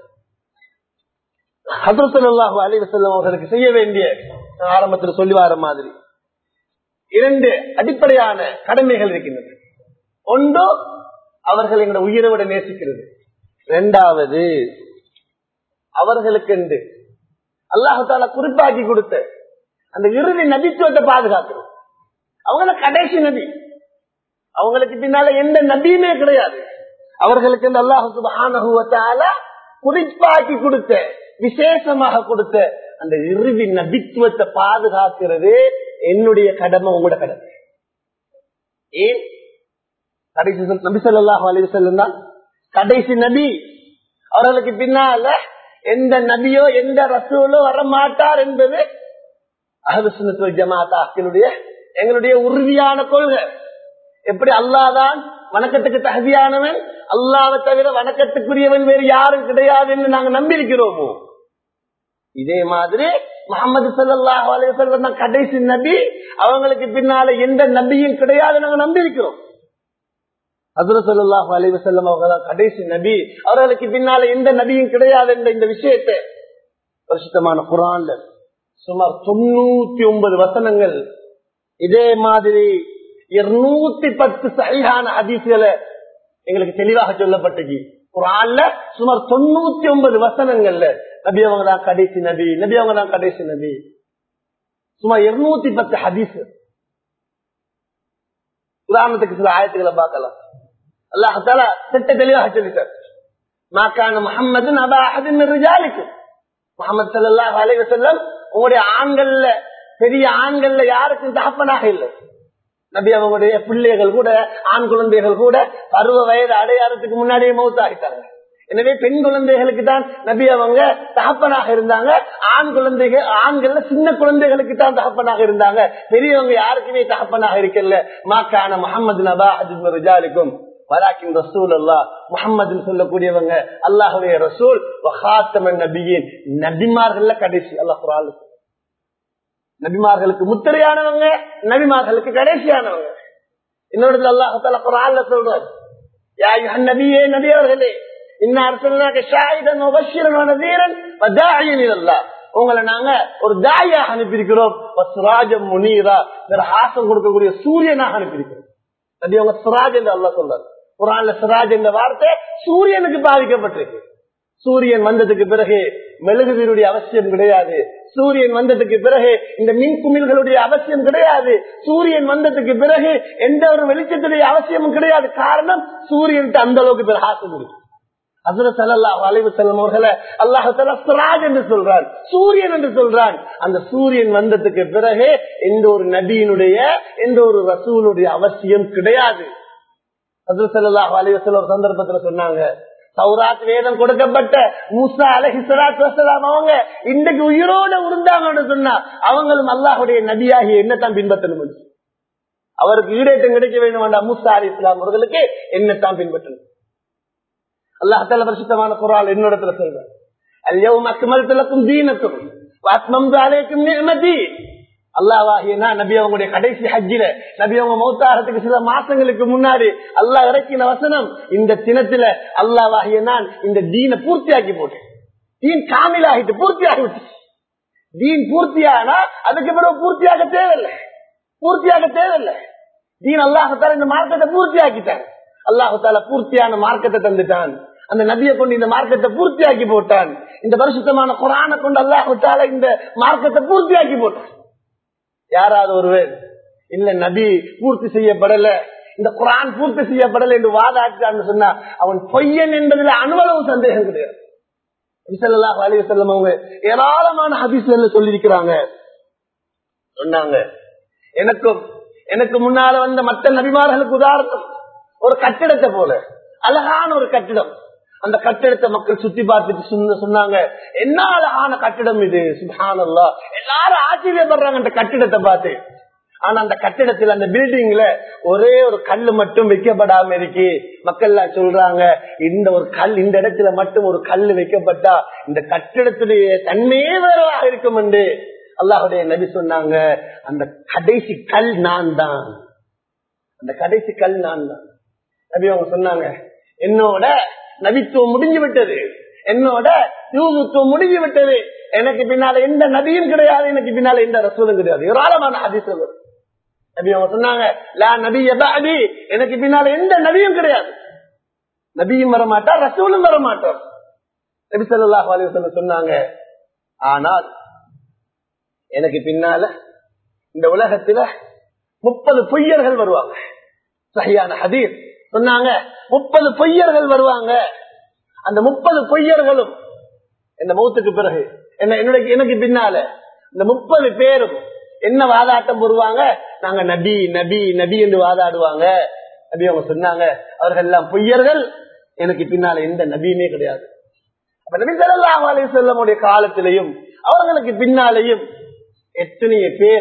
ஹசரத் அலைவசல்லம் அவர்களுக்கு செய்ய வேண்டிய ஆரம்பத்தில் சொல்லி வர மாதிரி இரண்டு அடிப்படையான கடமைகள் இருக்கின்றன ஒன்று அவர்கள் எங்களை உயிரை விட நேசிக்கிறது இரண்டாவது அவர்களுக்கு என்று அல்லாஹால குறிப்பாக்கி கொடுத்த அந்த இறுதி நபித்துவத்தை பாதுகாக்கிறது அவங்க கடைசி நபி அவங்களுக்கு பின்னால எந்த நபியுமே கிடையாது அவர்களுக்கு இந்த அல்லாஹு குறிப்பாக்கி கொடுத்த விசேஷமாக கொடுத்த அந்த இறுதி நபித்துவத்தை பாதுகாக்கிறது என்னுடைய கடமை உங்களோட கடமை ஏன் கடைசி சொல் நபி சொல்லாஹ் அலிவசல்லம் தான் கடைசி நபி அவர்களுக்கு பின்னால எந்த நபியோ எந்த ரசூலோ வர மாட்டார் என்பது அஹலுசுனத்துவ ஜமாத்தாக்களுடைய எங்களுடைய உறுதியான கொள்கை எப்படி அல்லாதான் வணக்கத்துக்கு தகுதியானவன் அல்லாவை தவிர வணக்கத்துக்குரியவன் வேறு யாரும் கிடையாது என்று நாங்க நம்பியிருக்கிறோமோ இதே மாதிரி முகமது சல்லாஹ் அலைவசல்லம் தான் கடைசி நபி அவங்களுக்கு பின்னால எந்த நபியும் கிடையாது நாங்க நம்பியிருக்கிறோம் அசுர சொல்லாஹு அலைவசல்லம் அவங்க தான் கடைசி நபி அவர்களுக்கு பின்னால எந்த நபியும் கிடையாது என்ற இந்த விஷயத்தை பரிசுத்தமான குரான்ல சுமார் தொண்ணூத்தி ஒன்பது வசனங்கள் இதே மாதிரி இருநூத்தி பத்து சரியான ஹதீசுகளை எங்களுக்கு தெளிவாக சொல்லப்பட்டது குரான்ல சுமார் தொண்ணூத்தி ஒன்பது வசனங்கள்ல நபி அவங்க தான் கடைசி நபி நபி அவங்க தான் கடைசி நபி சுமார் இருநூத்தி பத்து ஹதீஸ் உதாரணத்துக்கு சில ஆயத்துக்களை பார்க்கலாம் அல்லாஹால திட்ட தெளிவாக சொல்லிட்டார் மாக்கான முகமது நபாஹின் முகமது சல்லாஹ் அலைவசல்லம் உங்களுடைய ஆண்கள்ல பெரிய ஆண்கள்ல யாருக்கும் தகப்பனாக இல்லை நபி அவங்களுடைய பிள்ளைகள் கூட ஆண் குழந்தைகள் கூட பருவ வயது அடையாளத்துக்கு முன்னாடியே மௌத்தாகிட்டாங்க எனவே பெண் குழந்தைகளுக்கு தான் நபி அவங்க தகப்பனாக இருந்தாங்க ஆண் குழந்தைகள் ஆண்கள்ல சின்ன குழந்தைகளுக்கு தான் தகப்பனாக இருந்தாங்க பெரியவங்க யாருக்குமே தகப்பனாக இருக்கல மாக்கான முகமது நபா அஜித் ரிஜாலிக்கும் வராக்கின் ரசூல் அல்லா முகமது சொல்லக்கூடியவங்க அல்லாஹுடைய ரசூல் வஹாத்தமன் நபியின் நபிமார்கள்ல கடைசி அல்லாஹ் குரான் நபிமார்களுக்கு முத்திரையானவங்க நபிமார்களுக்கு கடைசியானவங்க இன்னொரு அல்லாஹால குரான்ல சொல்றார் நபியே நபி அவர்களே உங்களை நாங்க ஒரு தாயாக அனுப்பியிருக்கிறோம் முனீரா ஆசம் கொடுக்கக்கூடிய சூரியனாக அனுப்பியிருக்கிறோம் நபி அவங்க சுராஜ் என்று அல்லா சொல்றாரு குரான்ல சிராஜ் என்ற வார்த்தை சூரியனுக்கு பாதிக்கப்பட்டிருக்கு சூரியன் வந்ததுக்கு பிறகு மெழுகுவீருடைய அவசியம் கிடையாது சூரியன் வந்ததுக்கு பிறகு இந்த மின் குமிழ்களுடைய அவசியம் கிடையாது சூரியன் வந்ததுக்கு பிறகு எந்த ஒரு வெளிச்சத்துடைய அவசியமும் கிடையாது காரணம் சூரியன் அந்த அளவுக்கு பிரகாசம் இருக்கு அசுரத் அல்லாஹ் அலைவு செல்லும் அவர்களை அல்லாஹால சிராஜ் என்று சொல்றான் சூரியன் என்று சொல்றான் அந்த சூரியன் வந்ததுக்கு பிறகு எந்த ஒரு நபியினுடைய எந்த ஒரு ரசூலுடைய அவசியம் கிடையாது அசுரத் அல்லாஹ் அலைவசல் ஒரு சந்தர்ப்பத்துல சொன்னாங்க சௌராத் வேதம் கொடுக்கப்பட்ட மூசா அலஹி சலாத் வசலாம் அவங்க இன்றைக்கு உயிரோட உருந்தாங்கன்னு சொன்னா அவங்களும் அல்லாஹுடைய நபியாகி என்னத்தான் பின்பற்றணும் அவருக்கு ஈடேற்றம் கிடைக்க வேண்டும் வேண்டாம் மூசா அலி இஸ்லாம் அவர்களுக்கு என்னத்தான் பின்பற்றணும் அல்லாஹால பரிசுத்தமான குரால் என்னிடத்துல சொல்றேன் அல்யவும் அக்குமல் திலக்கும் தீனக்கும் வாத்மம் அலைக்கும் நியமதி அல்லாவாகியனா நபி அவங்களுடைய கடைசி ஹஜ்ஜில நபி அவங்க மௌத்தாரத்துக்கு சில மாசங்களுக்கு முன்னாடி அல்லாஹ் இறக்கின வசனம் இந்த தினத்துல அல்லாவாகிய நான் இந்த தீனை பூர்த்தியாக்கி போட்டேன் தீன் காமிலாகிட்டு பூர்த்தியாகி விட்டு தீன் பூர்த்தியானா அதுக்கு பிறகு பூர்த்தியாக தேவையில்லை பூர்த்தியாக தேவையில்லை தீன் அல்லாஹத்தால இந்த மார்க்கத்தை பூர்த்தியாக்கிட்டான் அல்லாஹால பூர்த்தியான மார்க்கத்தை தந்துட்டான் அந்த நபியை கொண்டு இந்த மார்க்கத்தை பூர்த்தியாக்கி போட்டான் இந்த பரிசுத்தமான குரானை கொண்டு அல்லாஹால இந்த மார்க்கத்தை பூர்த்தியாக்கி போட்டான் யாராவது ஒருவர் இல்ல நபி பூர்த்தி செய்யப்படல இந்த குரான் பூர்த்தி செய்யப்படல என்று வாதாட்டான்னு சொன்னா அவன் பொய்யன் என்பதுல அனுபவம் சந்தேகம் கிடையாது அவங்க ஏராளமான ஹதீஸ்ல சொல்லியிருக்கிறாங்க சொன்னாங்க எனக்கும் எனக்கு முன்னால வந்த மற்ற நபிமார்களுக்கு உதாரணம் ஒரு கட்டிடத்தை போல அழகான ஒரு கட்டிடம் அந்த கட்டிடத்தை மக்கள் சுத்தி பார்த்துட்டு சொன்னாங்க என்ன அழகான கட்டிடம் இது சுபானல்லா எல்லாரும் ஆச்சரியப்படுறாங்க அந்த கட்டிடத்தை பார்த்து ஆனா அந்த கட்டிடத்துல அந்த பில்டிங்ல ஒரே ஒரு கல்லு மட்டும் வைக்கப்படாம இருக்கு மக்கள் எல்லாம் சொல்றாங்க இந்த ஒரு கல் இந்த இடத்துல மட்டும் ஒரு கல்லு வைக்கப்பட்டா இந்த கட்டிடத்துடைய தன்மையே வேறவாக இருக்கும் என்று அல்லாஹுடைய நபி சொன்னாங்க அந்த கடைசி கல் நான் தான் அந்த கடைசி கல் நான் தான் நபி அவங்க சொன்னாங்க என்னோட நபித்துவம் முடிஞ்சு விட்டது என்னோட யூகத்துவம் முடிஞ்சு விட்டது எனக்கு பின்னால எந்த நபியும் கிடையாது எனக்கு பின்னால எந்த ரசூலும் கிடையாது ஏராளமான அதிசயம் நபி அவங்க சொன்னாங்க லா நபி அபி எனக்கு பின்னால எந்த நபியும் கிடையாது நபியும் வரமாட்டார் ரசூலும் வரமாட்டார் நபி சொல்லாஹ் அலி சொன்னாங்க ஆனால் எனக்கு பின்னால இந்த உலகத்துல முப்பது பொய்யர்கள் வருவாங்க சரியான ஹதீர் சொன்னாங்க முப்பது பொய்யர்கள் வருவாங்க அந்த முப்பது பொய்யர்களும் இந்த மௌத்துக்கு பிறகு என்ன என்னுடைய எனக்கு பின்னால இந்த முப்பது பேரும் என்ன வாதாட்டம் போடுவாங்க நாங்க நபி நபி நபி என்று வாதாடுவாங்க நபி அவங்க சொன்னாங்க அவர்கள் எல்லாம் பொய்யர்கள் எனக்கு பின்னால எந்த நபியுமே கிடையாது அப்ப நபி ஸல்லல்லாஹு அலைஹி வஸல்லமுடைய காலத்திலையும் அவர்களுக்கு பின்னாலேயும் எத்தனைய பேர்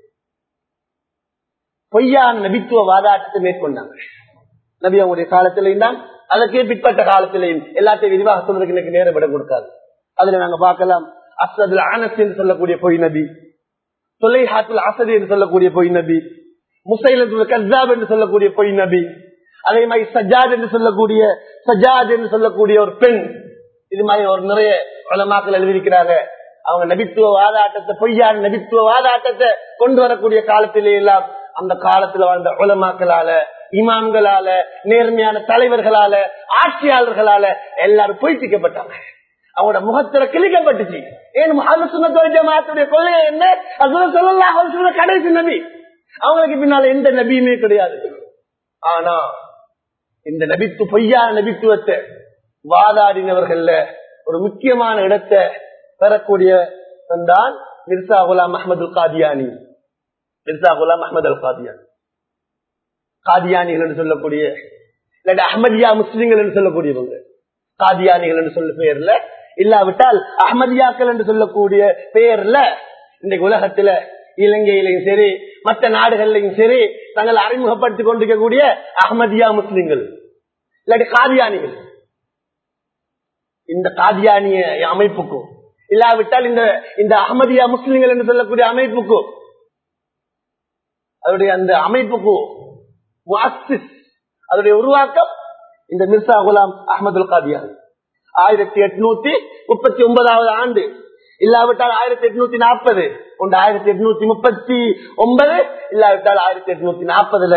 பொய்யான நபித்துவ வாதாட்டத்தை மேற்கொண்டாங்க நபி அவங்களுடைய காலத்திலையும் தான் அதற்கே பிற்பட்ட காலத்திலையும் எல்லாத்தையும் விரிவாக சொல்றதுக்கு எனக்கு நேரம் விட கொடுக்காது அதுல நாங்க பார்க்கலாம் அசதுல் ஆனஸ் என்று சொல்லக்கூடிய பொய் நபி தொலைஹாத்துல் அசதி என்று சொல்லக்கூடிய பொய் நபி முசைலத்துல் கஜாப் என்று சொல்லக்கூடிய பொய் நபி அதே மாதிரி சஜாத் என்று சொல்லக்கூடிய சஜாத் என்று சொல்லக்கூடிய ஒரு பெண் இது மாதிரி ஒரு நிறைய உலமாக்கள் எழுதியிருக்கிறாங்க அவங்க நபித்துவ வாதாட்டத்தை பொய்யான நபித்துவ வாதாட்டத்தை கொண்டு வரக்கூடிய காலத்திலே எல்லாம் அந்த காலத்துல வாழ்ந்த உலமாக்களால இமாம்களால நேர்மையான தலைவர்களால ஆட்சியாளர்களால எல்லாரும் பொய்ப்பிக்கப்பட்டாங்க அவங்களோட முகத்துல கிழிக்கப்பட்டுச்சு ஏன் சுண்ணத்தோட ஜமாத்துடைய கொள்கை என்ன அது சொல்லலாம் கடைசி நபி அவங்களுக்கு பின்னால எந்த நபியுமே கிடையாது ஆனா இந்த நபித்து பொய்யான நபித்துவத்தை வாதாடினவர்கள்ல ஒரு முக்கியமான இடத்தை பெறக்கூடிய தான் மிர்சா குலாம் அஹமது காதியானி மிர்சா குலாம் அஹமது அல் காதியானி காதியானிகள் என்று சொல்லக்கூடிய இல்லாட்டி அஹமதியா முஸ்லிம்கள் என்று சொல்லக்கூடியவங்க காதியானிகள் என்று சொல்ல பெயர்ல இல்லாவிட்டால் அஹமதியாக்கள் என்று சொல்லக்கூடிய பெயர்ல இன்றைக்கு உலகத்துல இலங்கையிலையும் சரி மற்ற நாடுகள்லையும் சரி தங்களை அறிமுகப்படுத்திக் கொண்டிருக்கக்கூடிய அகமதியா முஸ்லிம்கள் இல்லாட்டி காதியானிகள் இந்த காதியானிய அமைப்புக்கும் இல்லாவிட்டால் இந்த இந்த அகமதியா முஸ்லிம்கள் என்று சொல்லக்கூடிய அமைப்புக்கும் அதனுடைய அந்த அமைப்புக்கும் அதனுடைய உருவாக்கம் இந்த மிர்சா குலாம் அஹமதுல் காதியானி ஆயிரத்தி எட்நூத்தி முப்பத்தி ஒன்பதாவது ஆண்டு இல்லாவிட்டால் ஆயிரத்தி எட்நூத்தி நாற்பது ஒன்று ஆயிரத்தி எட்நூத்தி முப்பத்தி ஒன்பது இல்லாவிட்டால் ஆயிரத்தி எட்நூத்தி நாற்பதுல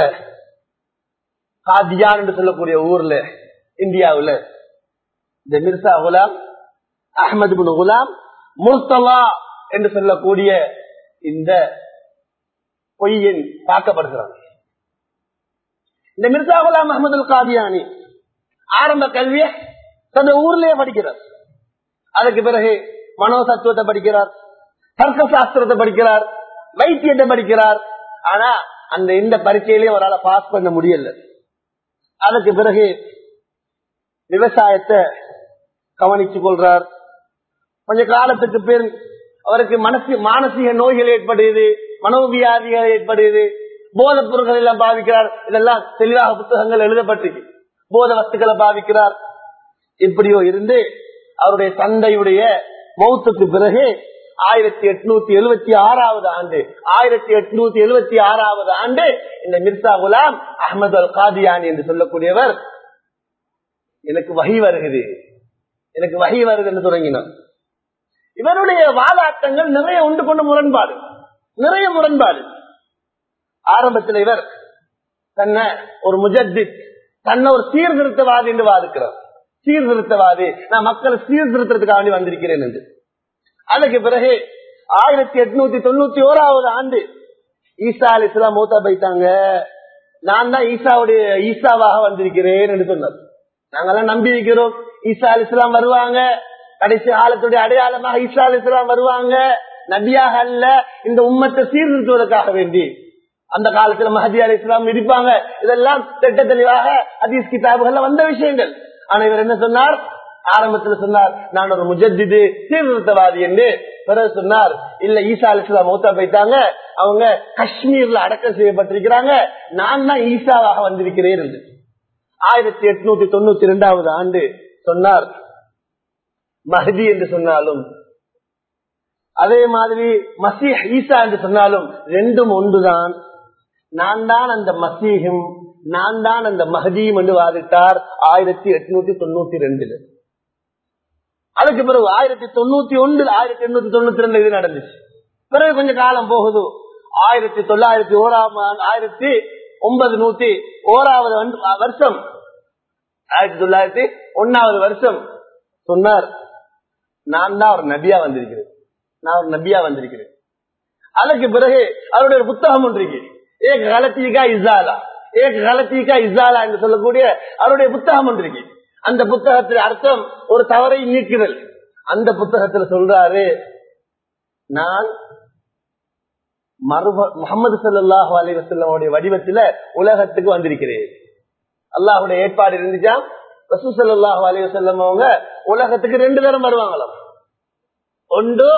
காதியான் என்று சொல்லக்கூடிய ஊர்ல இந்தியாவுல இந்த மிர்சா குலாம் அஹமது பின் குலாம் முர்தலா என்று சொல்லக்கூடிய இந்த பொய்யின் தாக்கப்படுகிறார் இந்த மிர்சா குலாம் அஹமது காதியானி ஆரம்ப கல்வியை தந்த ஊர்லயே படிக்கிறார் அதுக்கு பிறகு மனோசத்துவத்தை படிக்கிறார் தர்க்க சாஸ்திரத்தை படிக்கிறார் வைத்தியத்தை படிக்கிறார் ஆனா அந்த இந்த பரீட்சையிலேயே அவரால் பாஸ் பண்ண முடியல அதுக்கு பிறகு விவசாயத்தை கவனித்துக் கொள்றார் கொஞ்ச காலத்துக்கு பின் அவருக்கு மனசு மானசீக நோய்கள் ஏற்படுது மனோவியாதிகள் ஏற்படுது போதைப் பொருட்கள் எல்லாம் பாவிக்கிறார் இதெல்லாம் தெளிவாக புத்தகங்கள் எழுதப்பட்டிருக்கு போத வஸ்துக்களை பாவிக்கிறார் இப்படியோ இருந்து அவருடைய தந்தையுடைய மௌத்துக்கு பிறகு ஆயிரத்தி எட்நூத்தி எழுபத்தி ஆறாவது ஆண்டு ஆயிரத்தி எட்நூத்தி எழுபத்தி ஆறாவது ஆண்டு இந்த மிர்சா குலாம் அஹமது அல் காதியானி என்று சொல்லக்கூடியவர் எனக்கு வகை வருகிறது எனக்கு வகை வருது என்று தொடங்கினார் இவருடைய வாதாட்டங்கள் நிறைய உண்டு கொண்ட முரண்பாடு நிறைய முரண்பாடு ஆரம்பத்தில் இவர் தன்னை ஒரு முஜத்தித் தன்னை ஒரு சீர்திருத்தவாதி என்று வாதிக்கிறார் சீர்திருத்தவாதி நான் மக்களை சீர்திருத்தத்துக்காக வேண்டி வந்திருக்கிறேன் என்று அதுக்கு பிறகு ஆயிரத்தி எட்நூத்தி தொண்ணூத்தி ஓராவது ஆண்டு ஈசா அலி இஸ்லாம் மூத்தா போயிட்டாங்க நான் தான் ஈசாவுடைய ஈசாவாக வந்திருக்கிறேன் என்று சொன்னார் நாங்கெல்லாம் நம்பி இருக்கிறோம் ஈசா அலி இஸ்லாம் வருவாங்க கடைசி காலத்துடைய அடையாளமாக ஈசா அலி இஸ்லாம் வருவாங்க நபியாக அல்ல இந்த உம்மத்தை சீர்திருத்துவதற்காக வேண்டி அந்த காலத்துல மஹதி அலி இஸ்லாம் இருப்பாங்க இதெல்லாம் திட்ட தெளிவாக அதீஸ் கிதாபுகள்ல வந்த விஷயங்கள் ஆனா இவர் என்ன சொன்னார் ஆரம்பத்துல சொன்னார் நான் ஒரு முஜத்திது சீர்திருத்தவாதி என்று பிறகு சொன்னார் இல்ல ஈசா அலி இஸ்லாம் மௌத்தா போயிட்டாங்க அவங்க காஷ்மீர்ல அடக்கம் செய்யப்பட்டிருக்கிறாங்க நான் தான் ஈசாவாக வந்திருக்கிறேன் என்று ஆயிரத்தி எட்நூத்தி தொண்ணூத்தி இரண்டாவது ஆண்டு சொன்னார் மஹதி என்று சொன்னாலும் அதே மாதிரி மசீஹ் ஈசா என்று சொன்னாலும் ரெண்டும் ஒன்றுதான் நான் தான் அந்த மசீகும் நான் தான் அந்த மஹதியும் என்று வாதிட்டார் ஆயிரத்தி எட்நூத்தி தொண்ணூத்தி ரெண்டுல அதுக்கு பிறகு ஆயிரத்தி தொண்ணூத்தி ஒன்றுல ஆயிரத்தி எண்ணூத்தி தொண்ணூத்தி ரெண்டு இது நடந்துச்சு பிறகு கொஞ்சம் காலம் போகுது ஆயிரத்தி தொள்ளாயிரத்தி ஓராம் ஆயிரத்தி ஒன்பது நூத்தி ஓராவது வருஷம் ஆயிரத்தி தொள்ளாயிரத்தி ஒன்னாவது வருஷம் சொன்னார் நான் தான் ஒரு நபியா வந்திருக்கிறேன் நான் ஒரு நபியா வந்திருக்கிறேன் அதுக்கு பிறகு அவருடைய ஒரு புத்தகம் ஒன்று இருக்கு ஏக கலத்தீகா இசாலா ஏக கலத்தீகா இசாலா என்று சொல்லக்கூடிய அவருடைய புத்தகம் ஒன்று இருக்கு அந்த புத்தகத்தில் அர்த்தம் ஒரு தவறை நீக்குதல் அந்த புத்தகத்துல சொல்றாரு நான் மறுப முகமது சல்லாஹு அலி வசல்லமுடைய வடிவத்துல உலகத்துக்கு வந்திருக்கிறேன் அல்லாஹுடைய ஏற்பாடு இருந்துச்சா ரசூ சல்லாஹு அலி வசல்லம் அவங்க உலகத்துக்கு ரெண்டு பேரும் வருவாங்களாம் ஒன்று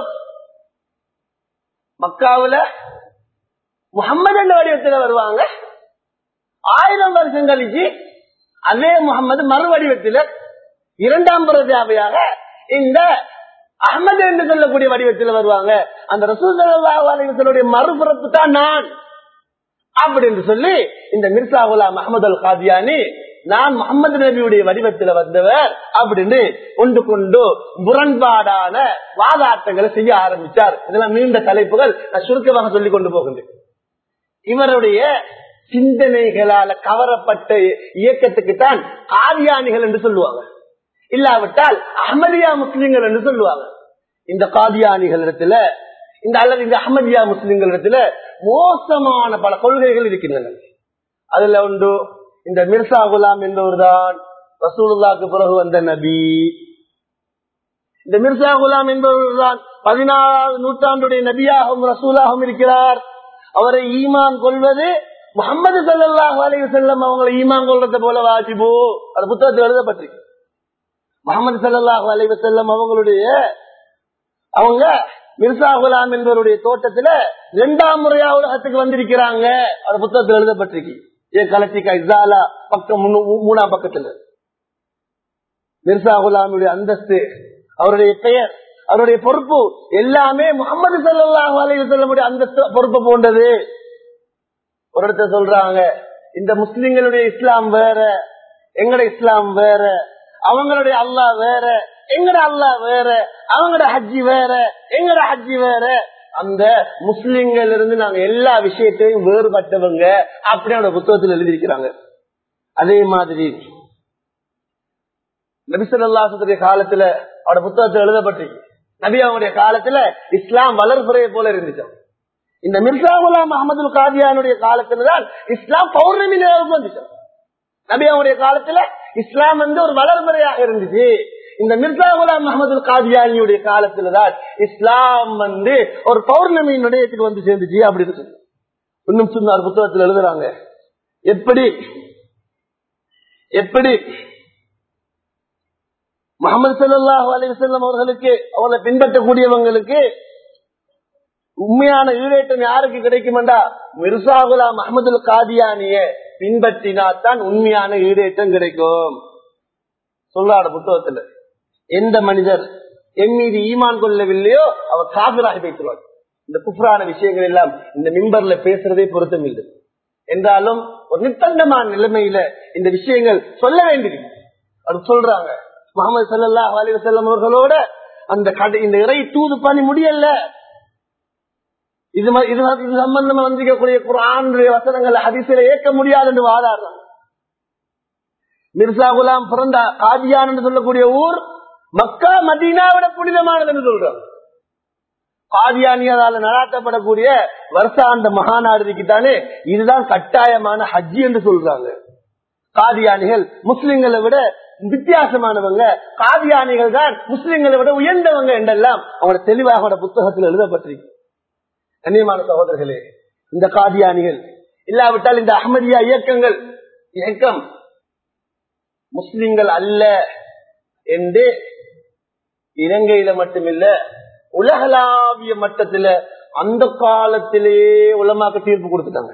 மக்காவுல முகம்மது என்ற வடிவத்துல வருவாங்க ஆயிரம் வருஷம் கழிச்சு அதே முகம்மது மறு வடிவத்தில் இரண்டாம் பிரஜாவையாக இந்த அகமது என்று சொல்லக்கூடிய வடிவத்தில் வருவாங்க அந்த ரசூலுடைய மறுபிறப்பு தான் நான் அப்படின்னு சொல்லி இந்த மிர்சா குலாம் அஹமது அல் காதியானி நான் முகமது நபியுடைய வடிவத்தில் வந்தவர் அப்படின்னு கொண்டு கொண்டு முரண்பாடான வாதாட்டங்களை செய்ய ஆரம்பிச்சார் இதெல்லாம் நீண்ட தலைப்புகள் நான் சுருக்கமாக சொல்லிக் கொண்டு போகின்றேன் இவருடைய சிந்தனைகளால கவரப்பட்ட இயக்கத்துக்கு தான் காதியானிகள் என்று சொல்லுவாங்க இல்லாவிட்டால் அஹமதியா முஸ்லிம்கள் என்று சொல்லுவாங்க இந்த காதியானிகள் இடத்துல இந்த அல்லது இந்த அஹமதியா முஸ்லிம்கள் இடத்துல மோசமான பல கொள்கைகள் இருக்கின்றன அதுல உண்டு இந்த மிர்சா குலாம் என்பவர் தான் ரசூலுல்லாக்கு பிறகு வந்த நபி இந்த மிர்சா குலாம் என்பவர் தான் பதினாறாவது நூற்றாண்டுடைய நபியாகவும் ரசூலாகவும் இருக்கிறார் அவரை ஈமான் கொள்வது முகமது சல்லாஹ் அலி செல்லம் அவங்களை ஈமான் கொள்றத போல வாஜிபு அது புத்தகத்தில் எழுதப்பட்டிருக்கு முகமது சல்லாஹ் அலி செல்லம் அவங்களுடைய அவங்க மிர்சா குலாம் என்பவருடைய தோட்டத்துல இரண்டாம் முறையா உலகத்துக்கு வந்திருக்கிறாங்க அது புத்தகத்தில் எழுதப்பட்டிருக்கு ஏன் கலச்சிக்கா இசாலா பக்கம் மூணாம் பக்கத்துல மிர்சா குலாமுடைய அந்தஸ்து அவருடைய பெயர் அவருடைய பொறுப்பு எல்லாமே முகமது சல்லாஹ் அலி செல்லமுடைய அந்தஸ்து பொறுப்பு போன்றது ஒரு இடத்த சொல்றாங்க இந்த முஸ்லிம்களுடைய இஸ்லாம் வேற எங்கட இஸ்லாம் வேற அவங்களுடைய அல்லா வேற எங்கட அல்லா வேற அவங்களோட ஹஜ்ஜி வேற எங்கட ஹஜ்ஜி வேற அந்த முஸ்லிம்கள் இருந்து நாங்க எல்லா விஷயத்தையும் வேறுபட்டவங்க அப்படின்னு புத்தகத்தில் எழுதியிருக்கிறாங்க அதே மாதிரி நபிசல்லாசத்துடைய காலத்துல அவட புத்தகத்தில் எழுதப்பட்டிருக்கு நபி அவங்களுடைய காலத்துல இஸ்லாம் வளர்ப்புறையை போல இருந்துச்சோம் இந்த மிர்சா குலாம் அகமது காதியானுடைய காலத்துலதான் இஸ்லாம் பௌர்ணமி நேரம் வந்துச்சு நபி அவருடைய காலத்துல இஸ்லாம் வந்து ஒரு வளர்முறையாக இருந்துச்சு இந்த மிர்சா குலாம் அகமது காதியானியுடைய காலத்துலதான் இஸ்லாம் வந்து ஒரு பௌர்ணமி நிலையத்துக்கு வந்து சேர்ந்துச்சு அப்படின்னு சொல்லி இன்னும் சொன்னார் புத்தகத்தில் எழுதுறாங்க எப்படி எப்படி முகமது சல்லாஹூ அலிவசல்லம் அவர்களுக்கு அவர்களை பின்பற்றக்கூடியவங்களுக்கு உண்மையான ஈடேற்றம் யாருக்கு கிடைக்குமெண்டா மிர்சா குலாம் அஹமது காதியானிய பின்பற்றினாத்தான் உண்மையான ஈடேற்றம் கிடைக்கும் சொல்றாரு புத்தகத்துல எந்த மனிதர் என் மீது ஈமான் கொள்ளவில்லையோ அவர் காபிராகி வைத்துள்ளார் இந்த குஃப்ரான விஷயங்கள் எல்லாம் இந்த மிம்பர்ல பேசுறதே பொருத்தம் இல்லை என்றாலும் ஒரு நிர்பந்தமான நிலைமையில இந்த விஷயங்கள் சொல்ல வேண்டியிருக்கு அது சொல்றாங்க முகமது சல்லா அலி வசல்லம் அவர்களோட அந்த கடை இந்த இறை தூது பணி முடியல இது இது இது சம்பந்தமா வந்திருக்கக்கூடிய குரானுடைய வசனங்களை ஹதிசில ஏற்க முடியாது என்று வாதாடுறாங்க மிர்சா குலாம் பிறந்த காதியான் என்று சொல்லக்கூடிய ஊர் மக்கா மதீனாவிட புனிதமானது என்று சொல்றாங்க காதியானியால நடாத்தப்படக்கூடிய வருஷாந்த மகாநாடு இருக்குதானே இதுதான் கட்டாயமான ஹஜ்ஜி என்று சொல்றாங்க காதியானிகள் முஸ்லிம்களை விட வித்தியாசமானவங்க காதியானிகள் தான் முஸ்லிம்களை விட உயர்ந்தவங்க என்றெல்லாம் அவங்களோட தெளிவாக அவங்களோட புத்தகத்தில் எழுதப்பட்டிருக்கு கண்ணியமான சகோதரர்களே இந்த காதியானிகள் இல்லாவிட்டால் இந்த அகமதியா இயக்கங்கள் இயக்கம் முஸ்லிம்கள் அல்ல என்று இலங்கையில மட்டுமில்ல உலகளாவிய மட்டத்துல அந்த காலத்திலேயே உலமாக்க தீர்ப்பு கொடுத்துட்டாங்க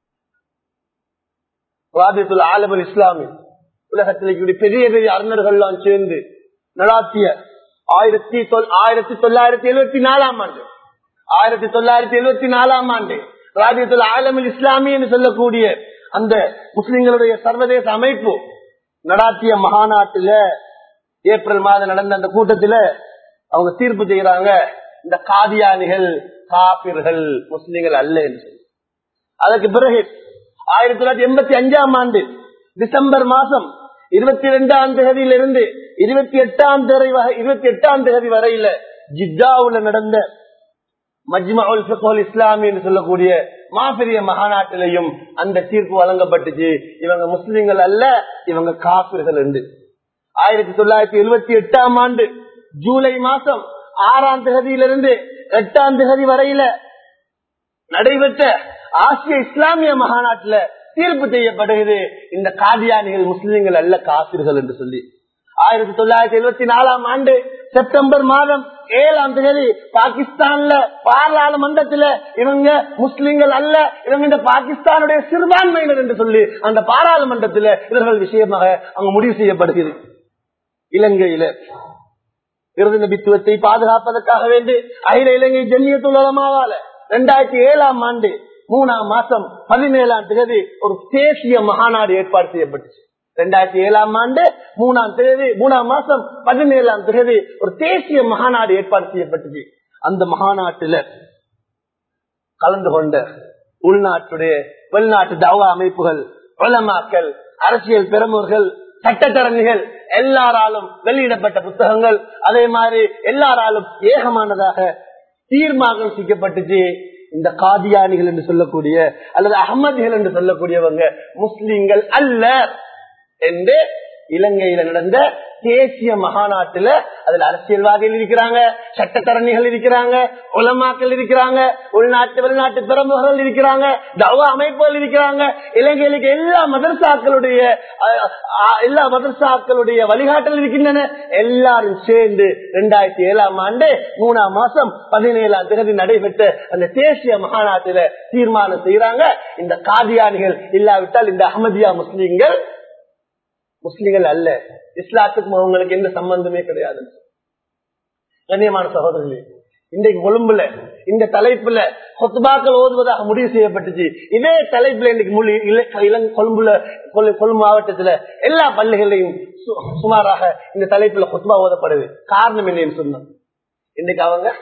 வாதியத்துல ஆலமல் இஸ்லாமி உலகத்தில் பெரிய பெரிய அறிஞர்கள்லாம் சேர்ந்து நடாத்திய ஆயிரத்தி ஆயிரத்தி தொள்ளாயிரத்தி எழுபத்தி நாலாம் ஆண்டு ஆயிரத்தி தொள்ளாயிரத்தி எழுபத்தி நாலாம் ஆண்டு ராஜ்யத்தில் ஆலமில் இஸ்லாமி என்று சொல்லக்கூடிய அந்த முஸ்லிம்களுடைய சர்வதேச அமைப்பு நடாத்திய மகாநாட்டுல ஏப்ரல் மாதம் நடந்த அந்த கூட்டத்துல அவங்க தீர்ப்பு செய்யறாங்க இந்த காதியானிகள் காபிர்கள் முஸ்லிம்கள் அல்ல என்று சொல்லி அதற்கு பிறகு ஆயிரத்தி தொள்ளாயிரத்தி எண்பத்தி அஞ்சாம் ஆண்டு டிசம்பர் மாசம் இருபத்தி இரண்டாம் தேதியிலிருந்து இருபத்தி எட்டாம் தேதி இருபத்தி எட்டாம் தேதி வரையில ஜித்தாவுல நடந்த மஜ்மவுல் ஃபிக்ஹுல் இஸ்லாமி என்று சொல்லக்கூடிய மாபெரிய மகாநாட்டிலையும் அந்த தீர்ப்பு வழங்கப்பட்டுச்சு இவங்க முஸ்லிம்கள் அல்ல இவங்க காபிர்கள் என்று ஆயிரத்தி தொள்ளாயிரத்தி எழுபத்தி எட்டாம் ஆண்டு ஜூலை மாசம் ஆறாம் தேதியிலிருந்து எட்டாம் தேதி வரையில நடைபெற்ற ஆசிய இஸ்லாமிய மகாநாட்டுல தீர்ப்பு செய்யப்படுகிறது இந்த காதியானிகள் முஸ்லிம்கள் அல்ல காசிர்கள் என்று சொல்லி ஆயிரத்தி தொள்ளாயிரத்தி எழுபத்தி நாலாம் ஆண்டு செப்டம்பர் மாதம் ஏழாம் தேதி பாகிஸ்தான்ல பாராளுமன்றத்துல இவங்க முஸ்லிம்கள் அல்ல இவங்க இந்த பாகிஸ்தானுடைய சிறுபான்மையினர் என்று சொல்லி அந்த பாராளுமன்றத்துல இவர்கள் விஷயமாக அங்க முடிவு செய்யப்படுகிறது இலங்கையில விருது நபித்துவத்தை பாதுகாப்பதற்காக வேண்டி அகில இலங்கை ஜென்னியத்துலமாவால இரண்டாயிரத்தி ஏழாம் ஆண்டு மூணாம் மாசம் பதினேழாம் தேதி ஒரு தேசிய மகாநாடு ஏற்பாடு செய்யப்பட்டுச்சு இரண்டாயிரத்தி ஏழாம் ஆண்டு மூணாம் தேதி மூணாம் மாசம் பதினேழாம் தேதி ஒரு தேசிய மகாநாடு ஏற்பாடு செய்யப்பட்டுச்சு அந்த மகாநாட்டுல கலந்து கொண்ட உள்நாட்டுடைய வெளிநாட்டு தவா அமைப்புகள் உலமாக்கள் அரசியல் பிரமுகர்கள் சட்டத்தரணிகள் எல்லாராலும் வெளியிடப்பட்ட புத்தகங்கள் அதே மாதிரி எல்லாராலும் ஏகமானதாக தீர்மானம் செய்யப்பட்டுச்சு இந்த காதியானிகள் என்று சொல்லக்கூடிய அல்லது அகமதிகள் என்று சொல்லக்கூடியவங்க முஸ்லிம்கள் அல்ல என்று இலங்கையில நடந்த தேசிய மகாநாட்டுல அதுல அரசியல்வாதிகள் இருக்கிறாங்க சட்டத்தரணிகள் இருக்கிறாங்க உலமாக்கள் இருக்கிறாங்க உள்நாட்டு வெளிநாட்டு பிரமுகர்கள் இருக்கிறாங்க தவ அமைப்புகள் இருக்கிறாங்க இலங்கையில எல்லா மதரசாக்களுடைய எல்லா மதரசாக்களுடைய வழிகாட்டல் இருக்கின்றன எல்லாரும் சேர்ந்து இரண்டாயிரத்தி ஏழாம் ஆண்டு மூணாம் மாசம் பதினேழாம் தேதி நடைபெற்ற அந்த தேசிய மகாநாட்டில தீர்மானம் செய்யறாங்க இந்த காதியானிகள் இல்லாவிட்டால் இந்த அகமதியா முஸ்லீம்கள் முஸ்லிம்கள் அல்ல இஸ்லாத்துக்கும் அவங்களுக்கு எந்த சம்பந்தமே கிடையாது கண்ணியமான சகோதரர்களே இன்றைக்கு கொழும்புல இந்த தலைப்புல கொத்துபாக்கள் ஓதுவதாக முடிவு செய்யப்பட்டுச்சு இதே தலைப்புல இன்னைக்கு மொழி கொழும்புல கொழும்பு மாவட்டத்துல எல்லா பள்ளிகளையும் சுமாராக இந்த தலைப்புல கொத்துபா ஓதப்படுது காரணம் என்னன்னு சொன்னோம் இன்னைக்கு அவங்க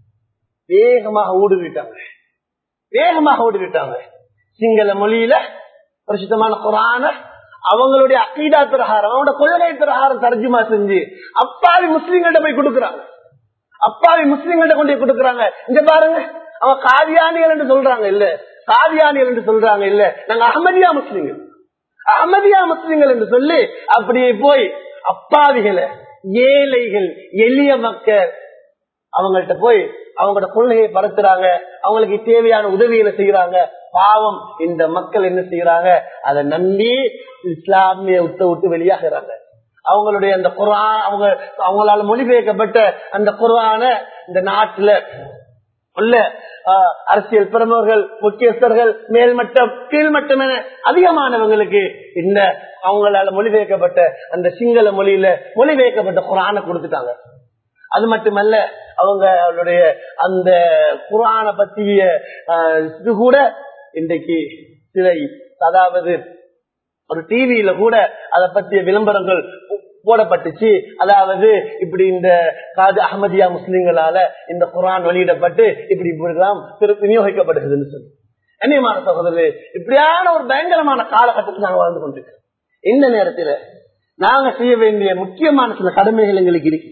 வேகமாக ஊடுருவிட்டாங்க வேகமாக ஊடுருவிட்டாங்க சிங்கள மொழியில பிரசித்தமான குரான அவங்களுடைய அக்கீதா பிரகாரம் அவங்களோட கொள்கை பிரகாரம் தர்ஜுமா செஞ்சு அப்பாவி முஸ்லீம்கிட்ட போய் கொடுக்கறாங்க அப்பாவி முஸ்லீம்கிட்ட கொண்டு போய் கொடுக்கறாங்க இங்க பாருங்க அவன் காதியானிகள் என்று சொல்றாங்க இல்ல காதியானிகள் என்று சொல்றாங்க இல்ல நாங்க அகமதியா முஸ்லீம்கள் அகமதியா முஸ்லீம்கள் என்று சொல்லி அப்படியே போய் அப்பாவிகளை ஏழைகள் எளிய மக்கள் அவங்கள்ட்ட போய் அவங்களோட கொள்கையை பரத்துறாங்க அவங்களுக்கு தேவையான உதவிகளை செய்யறாங்க பாவம் இந்த மக்கள் என்ன செய்யறாங்க அதை நம்பி இஸ்லாமிய உத்த விட்டு வெளியாகிறாங்க அவங்களுடைய அந்த குரான் அவங்க அவங்களால மொழிபெயர்க்கப்பட்ட அந்த குரான இந்த நாட்டுல உள்ள அரசியல் பிரமுகர்கள் முக்கியஸ்தர்கள் மேல்மட்டம் கீழ்மட்டம் என அதிகமானவங்களுக்கு இந்த அவங்களால மொழிபெயர்க்கப்பட்ட அந்த சிங்கள மொழியில மொழிபெயர்க்கப்பட்ட குரான கொடுத்துட்டாங்க அது மட்டுமல்ல அவங்க அவளுடைய அந்த குரான பற்றிய இது கூட இன்றைக்கு சில அதாவது ஒரு டிவியில கூட அதை பற்றிய விளம்பரங்கள் போடப்பட்டுச்சு அதாவது இப்படி இந்த காது அகமதியா முஸ்லிம்களால இந்த குரான் வெளியிடப்பட்டு இப்படி இப்படிலாம் விநியோகிக்கப்படுகிறதுன்னு சொல்லி கண்ணியமான சகோதரர் இப்படியான ஒரு பயங்கரமான காலகட்டத்தில் நாங்கள் வாழ்ந்து கொண்டிருக்கோம் இந்த நேரத்தில் நாங்க செய்ய வேண்டிய முக்கியமான சில கடமைகள் எங்களுக்கு இருக்கு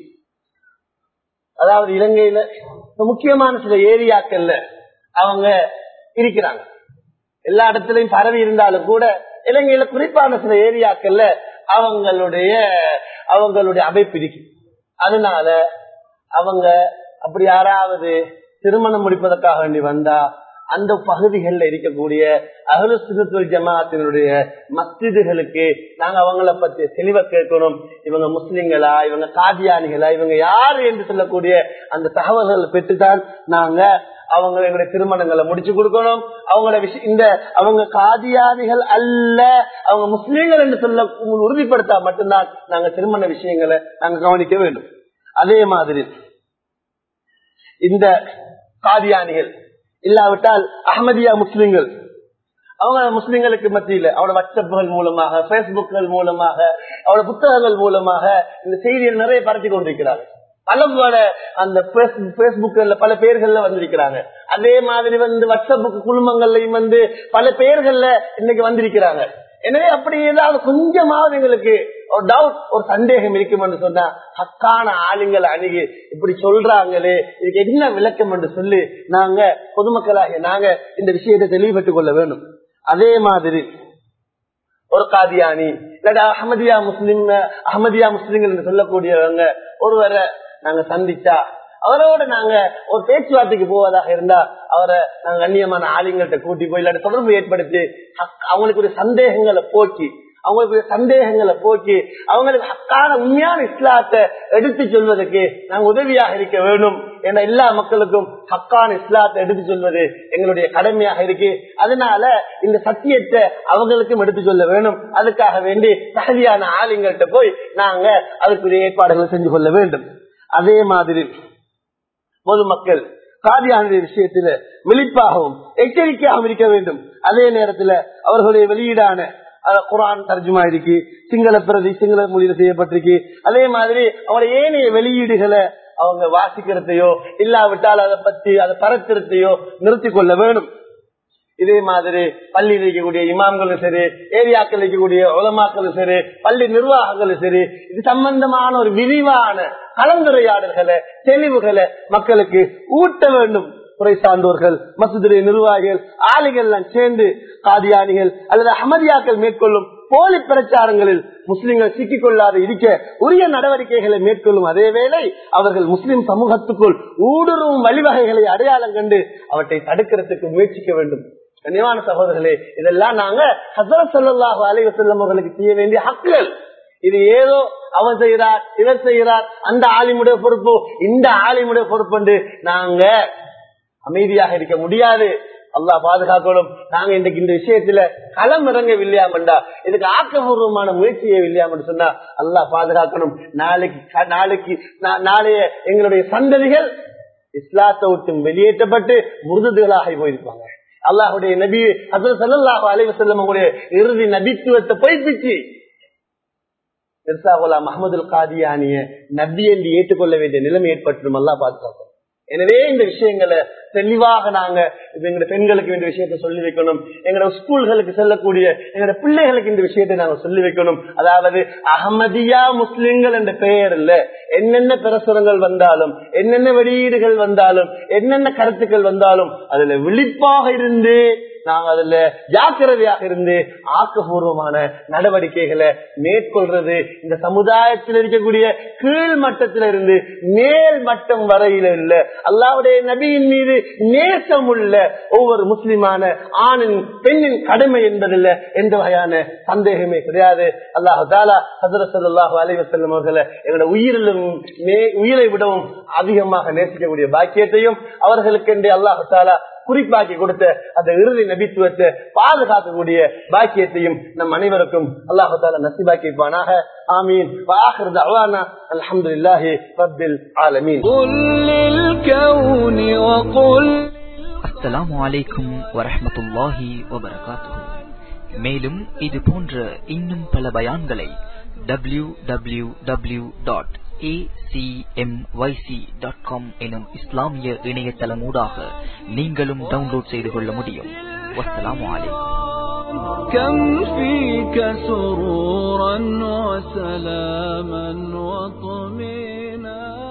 அதாவது இலங்கையில முக்கியமான சில ஏரியாக்கள்ல அவங்க இருக்கிறாங்க எல்லா இடத்துலயும் பரவி இருந்தாலும் கூட இலங்கையில குறிப்பான சில ஏரியாக்கள்ல அவங்களுடைய அவங்களுடைய அமைப்பு இருக்கு அதனால அவங்க அப்படி யாராவது திருமணம் முடிப்பதற்காக வேண்டி வந்தா அந்த பகுதிகளில் இருக்கக்கூடிய அகல சிறுத்துவல் ஜமாத்தினுடைய மஸ்ஜிதுகளுக்கு நாங்க அவங்கள பத்தி தெளிவா கேட்கணும் இவங்க முஸ்லிம்களா இவங்க காதியானிகளா இவங்க யாரு என்று சொல்லக்கூடிய அந்த தகவல்களை பெற்றுதான் நாங்க அவங்க எங்களுடைய திருமணங்களை முடிச்சு கொடுக்கணும் அவங்களோட விஷயம் இந்த அவங்க காதியானிகள் அல்ல அவங்க முஸ்லீம்கள் என்று சொல்ல உறுதிப்படுத்தா மட்டும்தான் நாங்க திருமண விஷயங்களை நாங்க கவனிக்க வேண்டும் அதே மாதிரி இந்த காதியானிகள் இல்லாவிட்டால் அகமதியா முஸ்லிம்கள் அவங்க முஸ்லிம்களுக்கு மத்தியில அவரோட வாட்ஸ்அப்புகள் மூலமாக பேஸ்புக்கள் மூலமாக அவரோட புத்தகங்கள் மூலமாக இந்த செய்தியை நிறைய பரத்தி கொண்டிருக்கிறார்கள் பல அந்த பேஸ்புக்ல பல பேர்கள்ல வந்திருக்கிறாங்க அதே மாதிரி வந்து வாட்ஸ்அப் குழுமங்கள்லயும் வந்து பல பேர்கள்ல இன்னைக்கு வந்திருக்கிறாங்க எனவே அப்படி ஏதாவது கொஞ்சமாவது எங்களுக்கு ஒரு டவுட் ஒரு சந்தேகம் இருக்கும் என்று சொன்னா ஹக்கான ஆளுங்களை அணுகி இப்படி சொல்றாங்களே இதுக்கு என்ன விளக்கம் என்று சொல்லி நாங்க பொதுமக்களாக நாங்க இந்த விஷயத்தை தெளிவுபட்டுக் கொள்ள வேண்டும் அதே மாதிரி ஒரு காதியானி இல்லாட்டா அஹமதியா முஸ்லிம் அஹமதியா முஸ்லிம்கள் என்று சொல்லக்கூடியவங்க ஒருவரை நாங்க சந்திச்சா அவரோட நாங்க ஒரு பேச்சுவார்த்தைக்கு போவதாக இருந்தா அவரை நாங்க கண்ணியமான ஆளுங்கள்ட்ட கூட்டி போய் இல்லாட்டி தொடர்பு ஏற்படுத்தி ஹக்- அவங்களுக்கு ஒரு சந்தேகங்களை போக்கி அவங்களுக்கு ஒரு சந்தேகங்களை போக்கி அவங்களுக்கு ஹக்கான உண்மையான இஸ்லாத்தை எடுத்து சொல்வதற்கு நாங்க உதவியாக இருக்க வேண்டும் என எல்லா மக்களுக்கும் ஹக்கான இஸ்லாத்தை எடுத்து சொல்வது எங்களுடைய கடமையாக இருக்கு அதனால இந்த சத்தியத்தை அவங்களுக்கும் எடுத்து சொல்ல வேணும் அதுக்காக வேண்டி தகுதியான ஆளுங்கள்ட்ட போய் நாங்க அதுக்குரிய ஏற்பாடுகளை செஞ்சு கொள்ள வேண்டும் அதே மாதிரி பொதுமக்கள் காதியானுடைய விஷயத்துல விழிப்பாகவும் எச்சரிக்கையாகவும் இருக்க வேண்டும் அதே நேரத்துல அவர்களுடைய வெளியீடான அஹ், குர்ஆன் தர்ஜுமா இருக்கு சிங்கள பிரதி சிங்கள மொழியில செய்யப்பட்டிருக்கு அதே மாதிரி அவங்களுடைய ஏனைய வெளியீடுகளை அவங்க வாசிக்கிறதையோ இல்லாவிட்டால் அதை பத்தி அதை பரத்துறதையோ நிறுத்திக் கொள்ள வேணும் இதே மாதிரி பள்ளியில் இருக்கக்கூடிய இமாம்களும் சரி ஏரியாக்கள் இருக்கக்கூடிய உலமாக்களும் சரி பள்ளி நிர்வாகங்களும் சரி இது சம்பந்தமான ஒரு விரிவான கலந்துரையாடல்களை தெளிவுகளை மக்களுக்கு ஊட்ட வேண்டும் துறை சார்ந்தோர்கள் மசூதுடைய நிர்வாகிகள் ஆளுகள் எல்லாம் சேர்ந்து காதியானிகள் அல்லது அகமதியாக்கள் மேற்கொள்ளும் போலி பிரச்சாரங்களில் முஸ்லிம்கள் சிக்கிக் கொள்ளாது இருக்க உரிய நடவடிக்கைகளை மேற்கொள்ளும் அதே வேளை அவர்கள் முஸ்லிம் சமூகத்துக்குள் ஊடுருவும் வழிவகைகளை அடையாளம் கண்டு அவற்றை தடுக்கிறதுக்கு முயற்சிக்க வேண்டும் கண்ணியமான சகோதரர்களே இதெல்லாம் நாங்க ஹசரத் ஸல்லல்லாஹு அலைஹி வஸல்லம் அவர்களுக்கு செய்ய வேண்டிய ஹக்குகள் இது ஏதோ அவன் செய்கிறார் இவர் செய்கிறார் அந்த ஆலிமுடைய பொறுப்பு இந்த ஆலிமுடைய பொறுப்பு நாங்க அமைதியாக இருக்க முடியாது அல்லாஹ் பாதுகாக்கணும் நாங்க இன்றைக்கு இந்த விஷயத்துல களம் இறங்கவில்லையாமண்டா இதுக்கு ஆக்கபூர்வமான முயற்சியை இல்லையாமன்னு சொன்னா அல்லாஹ் பாதுகாக்கணும் நாளைக்கு க- நாளைக்கு நா- நாளைய எங்களுடைய சந்ததிகள் இஸ்லாத்தை விட்டு வெளியேற்றப்பட்டு முருதுகளாக போயிருப்பாங்க அல்லாஹுடைய நபி அசல் சல்லாஹு அலைவசல்லம் உங்களுடைய இறுதி நபித்துவத்தை பொய்ப்பிச்சு மிர்சாகுலா மஹமது காதியானிய நபி என்று ஏற்றுக்கொள்ள வேண்டிய நிலைமை ஏற்பட்டுரும் அல்லா பாதுகாக்கும் எனவே இந்த விஷயங்களை தெளிவாக நாங்க இது எங்க பெண்களுக்கு இந்த விஷயத்தை சொல்லி வைக்கணும் எங்களோட ஸ்கூல்களுக்கு செல்லக்கூடிய எங்களோட பிள்ளைகளுக்கு இந்த விஷயத்தை நாங்க சொல்லி வைக்கணும் அதாவது அகமதியா முஸ்லிம்கள் என்ற பெயர் இல்ல என்னென்ன பிரசுரங்கள் வந்தாலும் என்னென்ன வெளியீடுகள் வந்தாலும் என்னென்ன கருத்துக்கள் வந்தாலும் அதுல விழிப்பாக இருந்து நாங்க அதுல ஜாக்கிரதையாக இருந்து ஆக்கப்பூர்வமான நடவடிக்கைகளை மேற்கொள்றது இந்த சமுதாயத்தில் இருக்கக்கூடிய கீழ் மட்டத்தில இருந்து மேல் மட்டம் வரையில இல்ல அல்லாவுடைய நபியின் மீது நேசம் உள்ள ஒவ்வொரு முஸ்லிமான ஆணின் பெண்ணின் கடமை என்பதில் எந்த வகையான சந்தேகமே கிடையாது அல்லாஹு தாலா ஹசரத் ஸல்லல்லாஹு அலைஹி வஸல்லம் அவர்களை எங்களோட உயிரிலும் மே- உயிரை விடவும் அதிகமாக நேசிக்கக்கூடிய பாக்கியத்தையும் அவர்களுக்கு அல்லாஹு தாலா குறிப்பாக்கி கொடுத்த அந்த இறுதி நபித்துவத்தை பாதுகாக்கக்கூடிய பாக்கியத்தையும் நம் அனைவருக்கும் அல்லாஹு தாலா நசிபாக்கிப்பானாக ஆமீன் வாஹிர் தஅவானா அல்ஹம்துலில்லாஹி ரப்பில் ஆலமீன் قل للكون وقل அஸ்ஸலாமு அலைக்கும் வரஹ்மத்துல்லாஹி வபரகாத்துஹு மேலும் இது போன்ற இன்னும் பல பயான்களை டபிள்யூ டபிள்யூ டபிள்யூ டாட் எனும் இஸ்லாமிய இணையதளமூடாக நீங்களும் டவுன்லோட் செய்து கொள்ள முடியும் வஸ்ஸலாமு அலைக்கும் كم فيك سرورا وسلاما وطمينا